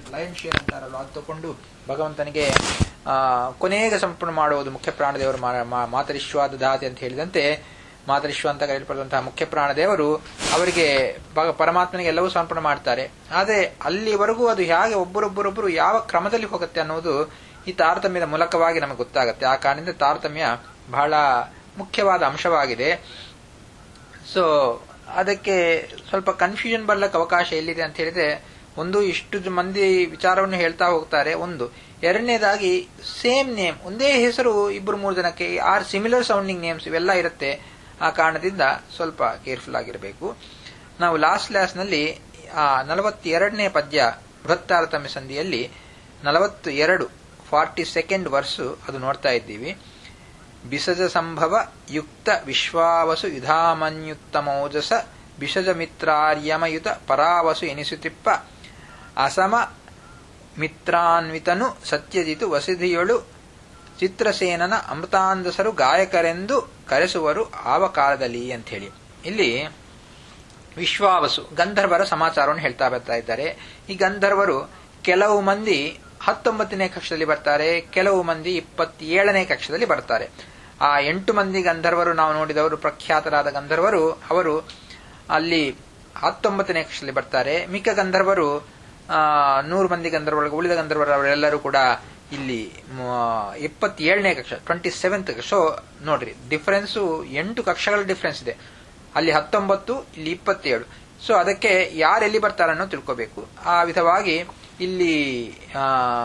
lion share ಅಂತಾರಲ್ಲ ಅದು ತಗೊಂಡು ಭಗವಂತನಿಗೆ ಆ, ಕೊನೆಗೆ ಸಮರ್ಪಣೆ ಮಾಡುವುದು ಮುಖ್ಯ ಪ್ರಾಣದೇವರು ಮಾ- ಮಾ- ಮಾತರಿಶ್ವಾದ ದಾತಿ ಅಂತ ಹೇಳಿದಂತೆ ಮಾತರಿಶ್ವ ಅಂತ ಕರೆಯಲ್ಪಡುವಂತಹ ಮುಖ್ಯ ಪ್ರಾಣದೇವರು ಅವರಿಗೆ ಭಗ- ಪರಮಾತ್ಮನಿಗೆ ಎಲ್ಲವೂ ಸಮರ್ಪಣೆ ಮಾಡ್ತಾರೆ ಆದರೆ ಅಲ್ಲಿವರೆಗೂ ಅದು ಹೇಗೆ ಒಬ್ಬರೊಬ್ಬರೊಬ್ಬರು ಯಾವ ಕ್ರಮದಲ್ಲಿ ಹೋಗುತ್ತೆ ಅನ್ನೋದು ಈ ತಾರತಮ್ಯದ ಮೂಲಕವಾಗಿ ನಮಗೆ ಗೊತ್ತಾಗುತ್ತೆ ಆ ಕಾರಣದಿಂದ ತಾರತಮ್ಯ ಬಹಳ ಮುಖ್ಯವಾದ ಅಂಶವಾಗಿದೆ ಸೊ ಅದಕ್ಕೆ ಸ್ವಲ್ಪ ಕನ್ಫ್ಯೂಷನ್ ಬರ್ಲಕ್ಕೆ ಅವಕಾಶ ಎಲ್ಲಿದೆ ಅಂತ ಹೇಳಿದ್ರೆ ಒಂದು ಇಷ್ಟು ಜ- ಮಂದಿ ವಿಚಾರವನ್ನು ಹೇಳ್ತಾ ಹೋಗ್ತಾರೆ ಒಂದು ಎರಡನೇದಾಗಿ ಸೇಮ್ ನೇಮ್ ಒಂದೇ ಹೆಸರು ಇಬ್ಬರು ಮೂರು ಜನಕ್ಕೆ ಆರ್ ಸಿಮಿಲರ್ ಸೌಂಡಿಂಗ್ ನೇಮ್ಸ್ ಇವೆಲ್ಲ ಇರುತ್ತೆ ಆ ಕಾರಣದಿಂದ ಸ್ವಲ್ಪ ಕೇರ್ಫುಲ್ ಆಗಿರಬೇಕು ನಾವು ಲಾಸ್ಟ್ ನಲ್ಲಿ ಆ ನಲವತ್ತೆರಡನೇ ಪದ್ಯ ಬೃಹತ್ ತಾರತಮ್ಯ ಸಂಧಿಯಲ್ಲಿ ನಲವತ್ತು ಎರಡು ಫಾರ್ಟಿ ಸೆಕೆಂಡ್ ವರ್ಸು ಅದು ನೋಡ್ತಾ ಇದ್ದೀವಿ ಬಿಸಜ ಸಂಭವ ಯುಕ್ತ ವಿಶ್ವಾವಸು ಯುಧಾಮನ್ಯುತ್ತಮೋಜಸ ಬಿಷಜ ಮಿತ್ರಾರ್ಯಮಯುತ ಪರಾವಸು ಎನಿಸುತ್ತಿಪ್ಪ ಅಸಮ ಮಿತ್ರಾನ್ವಿತನು ಸತ್ಯಜಿತು ವಸಿಧಿಯೊಳು ಚಿತ್ರಸೇನನ ಅಮೃತಾಂಧಸರು ಗಾಯಕರೆಂದು ಕರೆಸುವರು ಆವ ಕಾಲದಲ್ಲಿ ಅಂತ ಹೇಳಿ ಇಲ್ಲಿ ವಿಶ್ವಾವಸು ಗಂಧರ್ವರ ಸಮಾಚಾರವನ್ನು ಹೇಳ್ತಾ ಬರ್ತಾ ಇದ್ದಾರೆ ಈ ಗಂಧರ್ವರು ಕೆಲವು ಮಂದಿ ಹತ್ತೊಂಬತ್ತನೇ ಕಕ್ಷದಲ್ಲಿ ಬರ್ತಾರೆ ಕೆಲವು ಮಂದಿ ಇಪ್ಪತ್ತೇಳನೇ ಕಕ್ಷದಲ್ಲಿ ಬರ್ತಾರೆ ಆ ಎಂಟು ಮಂದಿ ಗಂಧರ್ವರು ನಾವು ನೋಡಿದವರು ಪ್ರಖ್ಯಾತರಾದ ಗಂಧರ್ವರು ಅವರು ಅಲ್ಲಿ ಹತ್ತೊಂಬತ್ತನೇ ಕಕ್ಷದಲ್ಲಿ ಬರ್ತಾರೆ ಮಿಕ್ಕ ಗಂಧರ್ವರು ಆ, ನೂರು ಮಂದಿ ಗಂಧರ್ವರಿಗೆ ಉಳಿದ ಗಂಧರ್ವರು ಅವರೆಲ್ಲರೂ ಕೂಡ ಇಲ್ಲಿ ಇಪ್ಪತ್ತೇಳನೇ ಕಕ್ಷ ಟ್ವೆಂಟಿ ಸೆವೆಂತ್ ಸೊ ನೋಡ್ರಿ ಡಿಫರೆನ್ಸು ಎಂಟು ಕಕ್ಷಗಳ ಡಿಫರೆನ್ಸ್ ಇದೆ ಅಲ್ಲಿ ಹತ್ತೊಂಬತ್ತು ಇಲ್ಲಿ ಇಪ್ಪತ್ತೇಳು ಸೊ ಅದಕ್ಕೆ ಯಾರೆಲ್ಲಿ ಬರ್ತಾರೆ ಅನ್ನೋ ತಿಳ್ಕೋಬೇಕು ಆ ವಿಧವಾಗಿ ಇಲ್ಲಿ ಆ,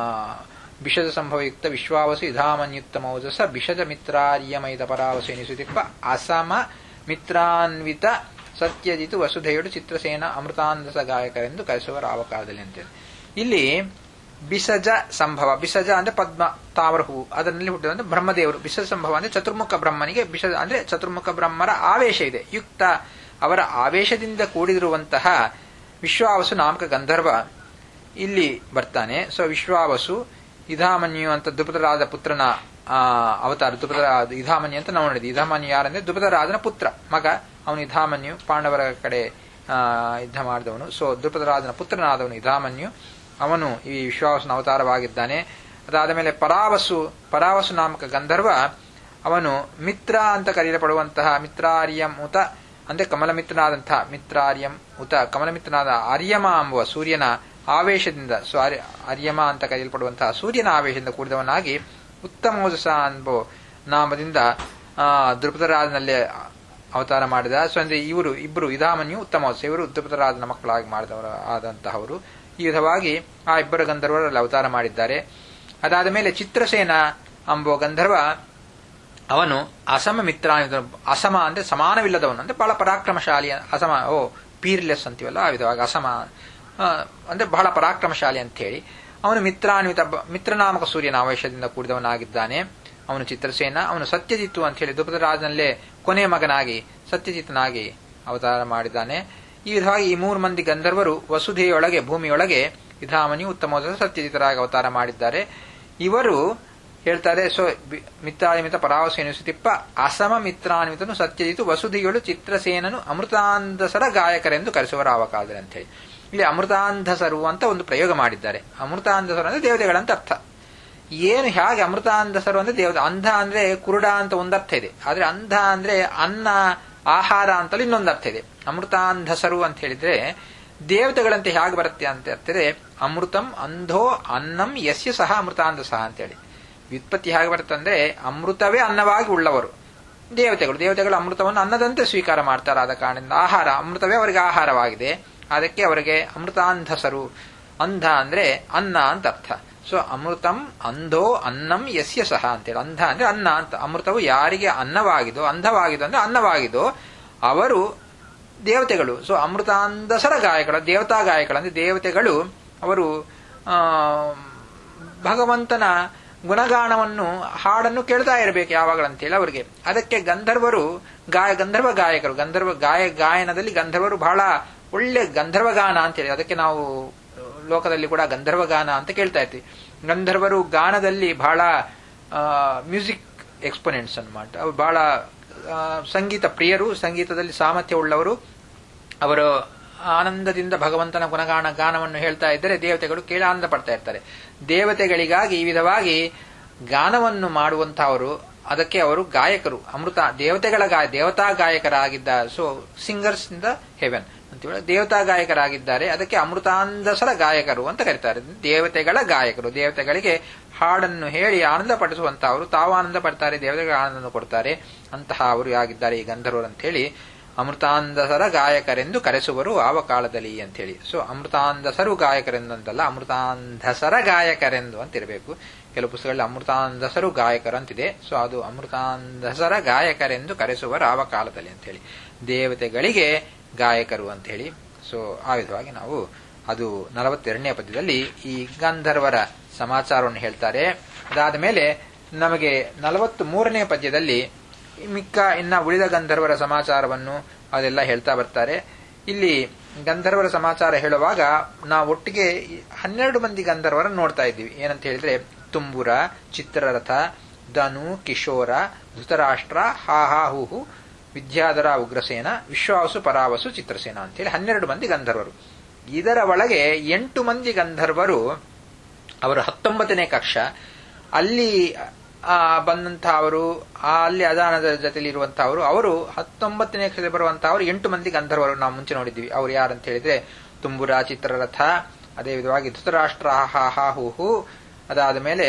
ವಿಷದ ಸಂಭವಯುಕ್ತ ವಿಶ್ವಾವಸು ಇಧಾಮನ್ಯುಕ್ತ ಮೌಜಸ ವಿಷದ ಮಿತ್ರಾರ್ಯಮೈದ ಪರಾವಸು ಎನಿಸುತ್ತಿಪ್ಪ ಅಸಮ ಮಿತ್ರಾನ್ವಿತ ಸತ್ಯಜಿತು ವಸುಧೆಯುಡು ಚಿತ್ರಸೇನ ಅಮೃತಾಂಧಸ ಗಾಯಕರೆಂದು ಕರೆಸುವ ಆವಕಾಲದಲ್ಲಿ ಅಂತೇಳಿ ಇಲ್ಲಿ ಬಿಸಜ ಸಂಭವ ಬಿಸಜ ಅಂದ್ರೆ ಪದ್ಮ ತಾವರ ಹೂವು ಅದರಲ್ಲಿ ಹುಟ್ಟಿದಂತೆ ಬ್ರಹ್ಮದೇವರು ಬಿಸಜ ಸಂಭವ ಅಂದ್ರೆ ಚತುರ್ಮುಖ ಬ್ರಹ್ಮನಿಗೆ ಬಿಸಜ ಅಂದ್ರೆ ಚತುರ್ಮುಖ ಬ್ರಹ್ಮರ ಆವೇಶ ಇದೆ ಯುಕ್ತ ಅವರ ಆವೇಶದಿಂದ ಕೂಡಿದಿರುವಂತಹ ವಿಶ್ವಾವಸು ನಾಮಕ ಗಂಧರ್ವ ಇಲ್ಲಿ ಬರ್ತಾನೆ ಸೊ ವಿಶ್ವಾವಸು ಇಧಾಮನ್ಯು ಅಂತ ದುಪದರಾದ ಪುತ್ರನ ಆ, ಅವತಾರ ದುಪದರ ಇಧಾಮನ್ಯು ಅಂತ ನಾವು ನೋಡಿದ್ವಿ ಇಧಾಮನ್ಯು ಯಾರಂದ್ರೆ ದುಪದರಾಜನ ಪುತ್ರ ಮಗ ಅವನು ಇಧಾಮನ್ಯು ಪಾಂಡವರ ಕಡೆ ಆ, ಯುದ್ಧ ಮಾಡಿದವನು ಸೊ ದ್ರುಪದರಾಜನ ಪುತ್ರನಾದವನು ಇಧಾಮನ್ಯು ಅವನು ಈ ವಿಶ್ವಾವಸನ ಅವತಾರವಾಗಿದ್ದಾನೆ ಅದಾದ ಮೇಲೆ ಪರಾವಸು ಪರಾವಸು ನಾಮಕ ಗಂಧರ್ವ ಅವನು ಮಿತ್ರ ಅಂತ ಕರೆಯಲ್ಪಡುವಂತಹ ಮಿತ್ರಾರ್ಯಂ ಉತ ಅಂದ್ರೆ ಕಮಲಮಿತ್ರನಾದಂತಹ ಮಿತ್ರಾರ್ಯಂ ಉತ ಕಮಲಮಿತ್ರನಾದ ಆರ್ಯಮ ಎಂಬುವ ಸೂರ್ಯನ ಆವೇಶದಿಂದ ಸೊ ಆರ್ಯ- ಆರ್ಯಮ ಅಂತ ಕರೆಯಲ್ಪಡುವಂತಹ ಸೂರ್ಯನ ಆವೇಶದಿಂದ ಕೂಡಿದವನಾಗಿ ಉತ್ತಮೋಜಸ ಎಂಬ ನಾಮದಿಂದ ಆ, ದ್ರುಪದರಾಜನಲ್ಲೇ ಅವತಾರ ಮಾಡಿದ ಸೊ ಅಂದ್ರೆ ಇವರು ಇಬ್ಬರು ಇದಾಮನ್ಯು ಉತ್ತಮೋಜಸ ಇವರು ದ್ರುಪದರಾಜನ ಮಕ್ಕಳಾಗಿ ಮಾಡಿದವರು ಆದಂತಹವರು ಈ ವಿಧವಾಗಿ ಆ ಇಬ್ಬರ ಗಂಧರ್ವರಲ್ಲಿ ಅವತಾರ ಮಾಡಿದ್ದಾರೆ ಅದಾದ ಮೇಲೆ ಚಿತ್ರಸೇನ ಎಂಬುವ ಗಂಧರ್ವ ಅವನು ಅಸಮ ಮಿತ್ರ ಅಸಮ ಅಂದ್ರೆ ಸಮಾನವಿಲ್ಲದವನು ಅಂದ್ರೆ ಬಹಳ ಪರಾಕ್ರಮಶಾಲಿ ಅಸಮ ಓ ಪೀರ್ಲೆಸ್ ಅಂತೀವಲ್ಲ ಆ ವಿಧವಾಗಿ ಅಸಮ ಆ, ಅಂದ್ರೆ ಬಹಳ ಪರಾಕ್ರಮಶಾಲಿ ಅಂತ ಹೇಳಿ ಅವನು ಮಿತ್ರಾನ್ವಿತ ಬ- ಮಿತ್ರನಾಮಕ ಸೂರ್ಯನ ಆವೇಶದಿಂದ ಕೂಡಿದವನಾಗಿದ್ದಾನೆ ಅವನು ಚಿತ್ರಸೇನ ಅವನು ಸತ್ಯಜಿತ್ತು ಅಂತ ಹೇಳಿ ದ್ರುಪದರಾಜನಲ್ಲೇ ಕೊನೆಯ ಮಗನಾಗಿ ಸತ್ಯಜಿತನಾಗಿ ಅವತಾರ ಮಾಡಿದ್ದಾನೆ ಈ ವಿಧವಾಗಿ ಈ ಮೂರು ಮಂದಿ ಗಂಧರ್ವರು ವಸುಧೆಯೊಳಗೆ ಭೂಮಿಯೊಳಗೆ ವಿಧಾಮನಿ ಉತ್ತಮವಾದ ಸತ್ಯಜಿತರಾಗಿ ಅವತಾರ ಮಾಡಿದ್ದಾರೆ ಇವರು ಹೇಳ್ತಾರೆ ಸೊ ಬಿ- ಮಿತ್ರಾನಿಮಿತ ಪರಾವಸ ಎನಿಸುತ್ತಿಪ್ಪ ಅಸಮ ಮಿತ್ರಾನ್ವಿತನು ಸತ್ಯಜಿತು ವಸುಧಿಗಳು ಚಿತ್ರಸೇನನು ಅಮೃತಾಂಧಸರ ಗಾಯಕರೆಂದು ಕರೆಸುವರ ಆವಕಾಲದಲ್ಲಿ ಅಂತ ಹೇಳಿ ಇಲ್ಲಿ ಅಮೃತಾಂಧಸರು ಅಂತ ಒಂದು ಪ್ರಯೋಗ ಮಾಡಿದ್ದಾರೆ ಅಮೃತಾಂಧಸರು ಅಂದ್ರೆ ದೇವತೆಗಳಂತ ಅರ್ಥ ಏನು ಹೇಗೆ ಅಮೃತಾಂಧಸರು ಅಂದ್ರೆ ದೇವತೆ ಅಂಧ ಅಂದ್ರೆ ಕುರುಡ ಅಂತ ಒಂದರ್ಥ ಇದೆ ಆದ್ರೆ ಅಂಧ ಅಂದ್ರೆ ಅನ್ನ ಆಹಾರ ಅಂತಲೂ ಇನ್ನೊಂದು ಅರ್ಥ ಇದೆ ಅಮೃತಾಂಧಸರು ಅಂತ ಹೇಳಿದ್ರೆ ದೇವತೆಗಳಂತೆ ಹೇಗೆ ಬರುತ್ತೆ ಅಂತ ಹೇಳ್ತಾರೆ ಅಮೃತಂ ಅಂಧೋ ಅನ್ನಂ ಯಸ್ಯ ಸಹ ಅಮೃತಾಂಧ ಸಹ ಅಂತೇಳಿ ವ್ಯುತ್ಪತ್ತಿ ಹೇಗೆ ಬರುತ್ತೆ ಅಂದ್ರೆ ಅಮೃತವೇ ಅನ್ನವಾಗಿ ಉಳ್ಳವರು ದೇವತೆಗಳು ದೇವತೆಗಳು ಅಮೃತವನ್ನು ಅನ್ನದಂತೆ ಸ್ವೀಕಾರ ಮಾಡ್ತಾರೆ ಆದ ಕಾರಣದಿಂದ ಆಹಾರ ಅಮೃತವೇ ಅವರಿಗೆ ಆಹಾರವಾಗಿದೆ ಅದಕ್ಕೆ ಅವರಿಗೆ ಅಮೃತಾಂಧಸರು ಅಂಧ ಅಂದ್ರೆ ಅನ್ನ ಅಂತ ಅರ್ಥ ಸೊ ಅಮೃತಂ ಅಂಧೋ ಅನ್ನಂ ಯಸ್ಯ ಸಹ ಅಂತೇಳಿ ಅಂಧ ಅಂದ್ರೆ ಅನ್ನ ಅಂತ ಅಮೃತವು ಯಾರಿಗೆ ಅನ್ನವಾಗಿದೋ ಅಂಧವಾಗಿದೋ ಅಂದ್ರೆ ಅನ್ನವಾಗಿದೋ ಅವರು ದೇವತೆಗಳು ಸೊ ಅಮೃತಾಂಧಸರ ಗಾಯಕಳ ದೇವತಾ ಗಾಯಕಳ ಅಂದ್ರೆ ದೇವತೆಗಳು ಅವರು ಆ, ಭಗವಂತನ ಗುಣಗಾನವನ್ನು ಹಾಡನ್ನು ಕೇಳ್ತಾ ಇರಬೇಕು ಯಾವಾಗಲಂತೇಳಿ ಅವರಿಗೆ ಅದಕ್ಕೆ ಗಂಧರ್ವರು ಗಾಯ ಗಂಧರ್ವ ಗಾಯಕರು ಗಂಧರ್ವ ಗಾಯ ಗಾಯನದಲ್ಲಿ ಗಂಧರ್ವರು ಬಹಳ ಒಳ್ಳೆ ಗಂಧರ್ವ ಗಾನ ಅಂತೇಳಿ ಅದಕ್ಕೆ ನಾವು ಲೋಕದಲ್ಲಿ ಕೂಡ ಗಂಧರ್ವ ಗಾನ ಅಂತ ಕೇಳ್ತಾ ಇರ್ತೀವಿ ಗಂಧರ್ವರು ಗಾನದಲ್ಲಿ ಬಹಳ ಮ್ಯೂಸಿಕ್ ಎಕ್ಸ್ಪೊನೆಂಟ್ಸ್ ಅನ್మాట ಅವ್ರು ಬಹಳ ಆ, ಸಂಗೀತ ಪ್ರಿಯರು ಸಂಗೀತದಲ್ಲಿ ಸಾಮರ್ಥ್ಯ ಉಳ್ಳವರು ಅವರು ಆನಂದದಿಂದ ಭಗವಂತನ ಗುಣಗಾನ ಗಾನವನ್ನು ಹೇಳ್ತಾ ಇದ್ದರೆ ದೇವತೆಗಳು ಕೇಳಿ ಆನಂದ ಪಡ್ತಾ ಇರ್ತಾರೆ ದೇವತೆಗಳಿಗಾಗಿ ಈ ವಿಧವಾಗಿ ಗಾನವನ್ನು ಮಾಡುವಂತಹವರು ಅದಕ್ಕೆ ಅವರು ಗಾಯಕರು ಅಮೃತ ದೇವತೆಗಳ ಗಾಯ ದೇವತಾ ಗಾಯಕರಾಗಿದ್ದ so singers in the heaven ಅಂತೇಳಿ ದೇವತಾ ಗಾಯಕರಾಗಿದ್ದಾರೆ ಅದಕ್ಕೆ ಅಮೃತಾಂಧಸರ ಗಾಯಕರು ಅಂತ ಕರೀತಾರೆ ದೇವತೆಗಳ ಗಾಯಕರು ದೇವತೆಗಳಿಗೆ ಹಾಡನ್ನು ಹೇಳಿ ಆನಂದ ಪಡಿಸುವಂತಹವರು ತಾವು ಆನಂದ ಪಡ್ತಾರೆ ದೇವತೆಗಳ ಆನಂದ ಕೊಡ್ತಾರೆ ಅಂತಹ ಅವರು ಆಗಿದ್ದಾರೆ ಈ ಗಂಧರ್ವರು ಅಂತ ಹೇಳಿ ಅಮೃತಾಂಧಸರ ಗಾಯಕರೆಂದು ಕರೆಸುವರು ಆವ ಕಾಲದಲ್ಲಿ ಅಂತ ಹೇಳಿ ಸೊ ಅಮೃತಾಂಧಸರು ಗಾಯಕರೆಂದು ಅಂತಲ್ಲ ಅಮೃತಾಂಧಸರ ಗಾಯಕರೆಂದು ಅಂತ ಇರಬೇಕು ಕೆಲವು ಪುಸ್ತಕಗಳಲ್ಲಿ ಅಮೃತಾಂಧಸರು ಗಾಯಕರು ಅಂತಿದೆ ಸೊ ಅದು ಅಮೃತಾಂಧಸರ ಗಾಯಕರೆಂದು ಕರೆಸುವರು ಆವ ಕಾಲದಲ್ಲಿ ಅಂತ ಹೇಳಿ ದೇವತೆಗಳಿಗೆ ಗಾಯಕರು ಅಂತ ಹೇಳಿ ಸೊ ಆ ವಿಧವಾಗಿ ನಾವು ಅದು ನಲವತ್ತೆರಡನೇ ಪದ್ಯದಲ್ಲಿ ಈ ಗಂಧರ್ವರ ಸಮಾಚಾರವನ್ನು ಹೇಳ್ತಾರೆ ಅದಾದ ಮೇಲೆ ನಮಗೆ ನಲವತ್ತ್ ಮೂರನೇ ಪದ್ಯದಲ್ಲಿ ಮಿಕ್ಕ ಇನ್ನ ಉಳಿದ ಗಂಧರ್ವರ ಸಮಾಚಾರವನ್ನು ಅದೆಲ್ಲ ಹೇಳ್ತಾ ಬರ್ತಾರೆ ಇಲ್ಲಿ ಗಂಧರ್ವರ ಸಮಾಚಾರ ಹೇಳುವಾಗ ನಾವು ಒಟ್ಟಿಗೆ ಹನ್ನೆರಡು ಮಂದಿ ಗಂಧರ್ವರನ್ನು ನೋಡ್ತಾ ಇದ್ದೀವಿ ಏನಂತ ಹೇಳಿದ್ರೆ ತುಂಬುರ ಚಿತ್ರರಥ ಧನು ಕಿಶೋರ ಧೃತರಾಷ್ಟ್ರ ಹಾ ಹಾ ಹೂಹು ವಿದ್ಯಾಧರ ಉಗ್ರಸೇನ ವಿಶ್ವಾಸು ಪರಾವಸು ಚಿತ್ರಸೇನ ಅಂತೇಳಿ ಹನ್ನೆರಡು ಮಂದಿ ಗಂಧರ್ವರು ಇದರ ಒಳಗೆ ಎಂಟು ಮಂದಿ ಗಂಧರ್ವರು ಅವರು ಹತ್ತೊಂಬತ್ತನೇ ಕಕ್ಷ ಅಲ್ಲಿ ಬಂದಂತಹ ಅವರು ಅಲ್ಲಿ ಅದಾನದ ಜೊತೆಲಿ ಇರುವಂತಹವರು ಅವರು ಹತ್ತೊಂಬತ್ತನೇ ಕಕ್ಷದಲ್ಲಿ ಬರುವಂತಹವರು ಎಂಟು ಮಂದಿ ಗಂಧರ್ವರು ನಾವು ಮುಂಚೆ ನೋಡಿದ್ವಿ ಅವ್ರು ಯಾರಂತ ಹೇಳಿದ್ರೆ ತುಂಬುರ ಚಿತ್ರರಥ ಅದೇ ವಿಧವಾಗಿ ಧೃತರಾಷ್ಟ್ರ ಹಾ ಹಾ ಹೂ ಹೂ ಅದಾದ ಮೇಲೆ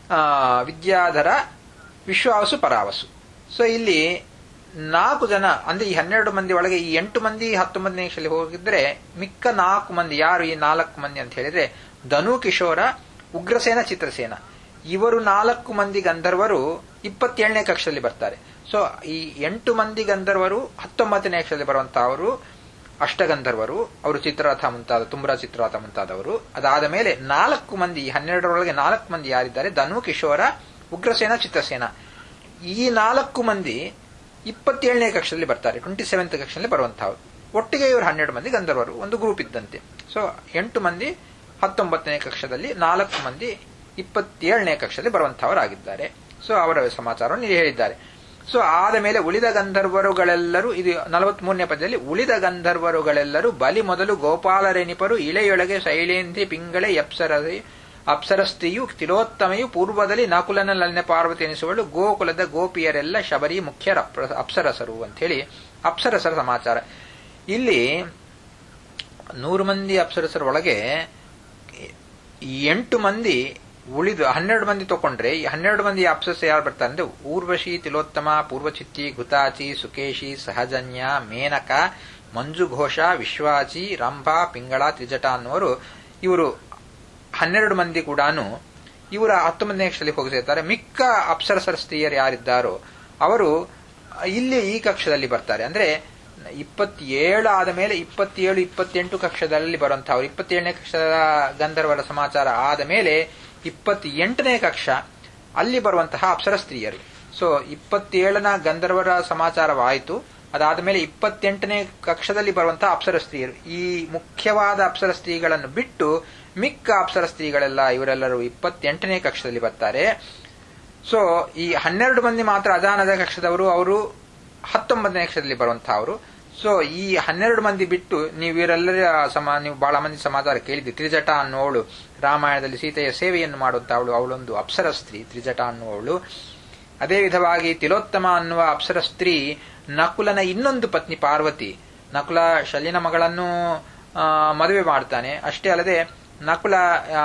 ವಿದ್ಯಾಧರ ವಿಶ್ವಾಸು ಪರಾವಸು ಸೊ ಇಲ್ಲಿ ನಾಲ್ಕು ಜನ ಅಂದ್ರೆ ಈ ಹನ್ನೆರಡು ಮಂದಿ ಒಳಗೆ ಈ ಎಂಟು ಮಂದಿ ಹತ್ತೊಂಬತ್ತನೇ ಕಕ್ಷದಲ್ಲಿ ಹೋಗಿದ್ರೆ ಮಿಕ್ಕ ನಾಲ್ಕು ಮಂದಿ ಯಾರು ಈ ನಾಲ್ಕು ಮಂದಿ ಅಂತ ಹೇಳಿದ್ರೆ ಧನು ಕಿಶೋರ ಉಗ್ರಸೇನ ಚಿತ್ರಸೇನ ಇವರು ನಾಲ್ಕು ಮಂದಿ ಗಂಧರ್ವರು ಇಪ್ಪತ್ತೇಳನೇ ಕಕ್ಷದಲ್ಲಿ ಬರ್ತಾರೆ ಸೊ ಈ ಎಂಟು ಮಂದಿ ಗಂಧರ್ವರು ಹತ್ತೊಂಬತ್ತನೇ ಕಕ್ಷದಲ್ಲಿ ಬರುವಂತಹವರು ಅಷ್ಟಗಂಧರ್ವರು ಅವರು ಚಿತ್ರರಥ ಮುಂತಾದ ತುಂಬರ ಚಿತ್ರರಥ ಮುಂತಾದವರು ಅದಾದ ಮೇಲೆ ನಾಲ್ಕು ಮಂದಿ ಹನ್ನೆರಡರೊಳಗೆ ನಾಲ್ಕು ಮಂದಿ ಯಾರಿದ್ದಾರೆ ಧನು ಕಿಶೋರ ಉಗ್ರಸೇನ ಚಿತ್ರಸೇನ ಈ ನಾಲ್ಕು ಮಂದಿ ಇಪ್ಪತ್ತೇಳನೇ ಕಕ್ಷದಲ್ಲಿ ಬರ್ತಾರೆ ಟ್ವೆಂಟಿ ಸೆವೆಂತ್ ಕಕ್ಷದಲ್ಲಿ ಬರುವಂತಹವರು ಒಟ್ಟಿಗೆ ಇವರು ಹನ್ನೆರಡು ಮಂದಿ ಗಂಧರ್ವರು ಒಂದು ಗ್ರೂಪ್ ಇದ್ದಂತೆ ಸೊ ಎಂಟು ಮಂದಿ ಹತ್ತೊಂಬತ್ತನೇ ಕಕ್ಷದಲ್ಲಿ ನಾಲ್ಕು ಮಂದಿ ಇಪ್ಪತ್ತೇಳನೇ ಕಕ್ಷದಲ್ಲಿ ಬರುವಂತಹವರಾಗಿದ್ದಾರೆ ಸೊ ಅವರ ಸಮಾಚಾರವನ್ನು ಇಲ್ಲಿ ಹೇಳಿದ್ದಾರೆ ಸೊ ಆದ ಮೇಲೆ ಉಳಿದ ಗಂಧರ್ವರುಗಳೆಲ್ಲರೂ ಇದು ನಲವತ್ಮೂರನೇ ಪದ್ಯದಲ್ಲಿ ಉಳಿದ ಗಂಧರ್ವರುಗಳೆಲ್ಲರೂ ಬಲಿ ಮೊದಲು ಗೋಪಾಲರೆನಿಪರು ಇಳೆಯೊಳಗೆ ಶೈಲೇಂದ್ರಿ ಪಿಂಗಳೆ ಅಪ್ಸರದಿ ಅಪ್ಸರಸ್ತ್ರೀಯು ತಿಲೋತ್ತಮೆಯು ಪೂರ್ವದಲ್ಲಿ ನಕುಲನಲ್ಲಿನ ಪಾರ್ವತಿ ಎನಿಸುವಳು ಗೋಕುಲದ ಗೋಪಿಯರೆಲ್ಲ ಶಬರಿ ಮುಖ್ಯರ ಅಪ್ಸರಸರು ಅಂತ ಹೇಳಿ ಅಪ್ಸರಸರ ಸಮಾಚಾರ ಇಲ್ಲಿ ನೂರು ಮಂದಿ ಅಪ್ಸರಸರ ಒಳಗೆ ಎಂಟು ಮಂದಿ ಉಳಿದು ಹನ್ನೆರಡು ಮಂದಿ ತಗೊಂಡ್ರೆ ಈ ಹನ್ನೆರಡು ಮಂದಿ ಅಪ್ಸರಸ ಯಾರು ಬರ್ತಾರೆ ಅಂದ್ರೆ ಊರ್ವಶಿ ತಿಲೋತ್ತಮ ಪೂರ್ವಚಿತ್ತಿ ಘುತಾಚಿ ಸುಕೇಶಿ ಸಹಜನ್ಯ ಮೇನಕ ಮಂಜುಘೋಷ ವಿಶ್ವಾಚಿ ರಂಭಾ ಪಿಂಗಳ ತ್ರಿಜಟ ಅನ್ನುವರು ಇವರು ಹನ್ನೆರಡು ಮಂದಿ ಕೂಡ ಇವರ ಹತ್ತೊಂಬತ್ತನೇ ಕಕ್ಷದಲ್ಲಿ ಹೋಗಿ ಸೇರ್ತಾರೆ ಮಿಕ್ಕ ಅಪ್ಸರಸರ ಸ್ತ್ರೀಯರು ಯಾರಿದ್ದಾರೋ ಅವರು ಇಲ್ಲಿ ಈ ಕಕ್ಷದಲ್ಲಿ ಬರ್ತಾರೆ ಅಂದ್ರೆ ಇಪ್ಪತ್ತೇಳು ಆದ ಮೇಲೆ ಇಪ್ಪತ್ತೇಳು ಇಪ್ಪತ್ತೆಂಟು ಕಕ್ಷದಲ್ಲಿ ಬರುವಂತಹವರು ಇಪ್ಪತ್ತೇಳನೇ ಕಕ್ಷದ ಗಂಧರ್ವರ ಸಮಾಚಾರ ಆದ ಮೇಲೆ ಇಪ್ಪತ್ತೆಂಟನೇ ಕಕ್ಷ ಅಲ್ಲಿ ಬರುವಂತಹ ಅಪ್ಸರ ಸ್ತ್ರೀಯರು ಸೊ ಇಪ್ಪತ್ತೇಳನ ಗಂಧರ್ವರ ಸಮಾಚಾರವಾಯಿತು ಅದಾದ ಮೇಲೆ ಇಪ್ಪತ್ತೆಂಟನೇ ಕಕ್ಷದಲ್ಲಿ ಬರುವಂತಹ ಅಪ್ಸರ ಸ್ತ್ರೀಯರು ಈ ಮುಖ್ಯವಾದ ಅಪ್ಸರ ಸ್ತ್ರೀಗಳನ್ನು ಬಿಟ್ಟು ಮಿಕ್ಕ ಅಪ್ಸರ ಸ್ತ್ರೀಗಳೆಲ್ಲ ಇವರೆಲ್ಲರೂ ಇಪ್ಪತ್ತೆಂಟನೇ ಕಕ್ಷದಲ್ಲಿ ಬರ್ತಾರೆ ಸೊ ಈ ಹನ್ನೆರಡು ಮಂದಿ ಮಾತ್ರ ಅದಾನದ ಕಕ್ಷದವರು ಅವರು ಹತ್ತೊಂಬತ್ತನೇ ಕಕ್ಷದಲ್ಲಿ ಬರುವಂತಹವರು ಸೊ ಈ ಹನ್ನೆರಡು ಮಂದಿ ಬಿಟ್ಟು ನೀವು ಇವರೆಲ್ಲರ ಸಮ ನೀವು ಬಹಳ ಮಂದಿ ಸಮಾಚಾರ ಕೇಳಿದ್ರಿ ತ್ರಿಜಟ ಅನ್ನುವಳು ರಾಮಾಯಣದಲ್ಲಿ ಸೀತೆಯ ಸೇವೆಯನ್ನು ಮಾಡುವಂತಹವಳು ಅವಳೊಂದು ಅಪ್ಸರ ಸ್ತ್ರೀ ತ್ರಿಜಟ ಅನ್ನುವಳು ಅದೇ ವಿಧವಾಗಿ ತಿಲೋತ್ತಮ ಅನ್ನುವ ಅಪ್ಸರ ಸ್ತ್ರೀ ನಕುಲನ ಇನ್ನೊಂದು ಪತ್ನಿ ಪಾರ್ವತಿ ನಕುಲ ಶಲಿನ ಮಗಳನ್ನು ಮದುವೆ ಮಾಡ್ತಾನೆ ಅಷ್ಟೇ ಅಲ್ಲದೆ ನಕುಲ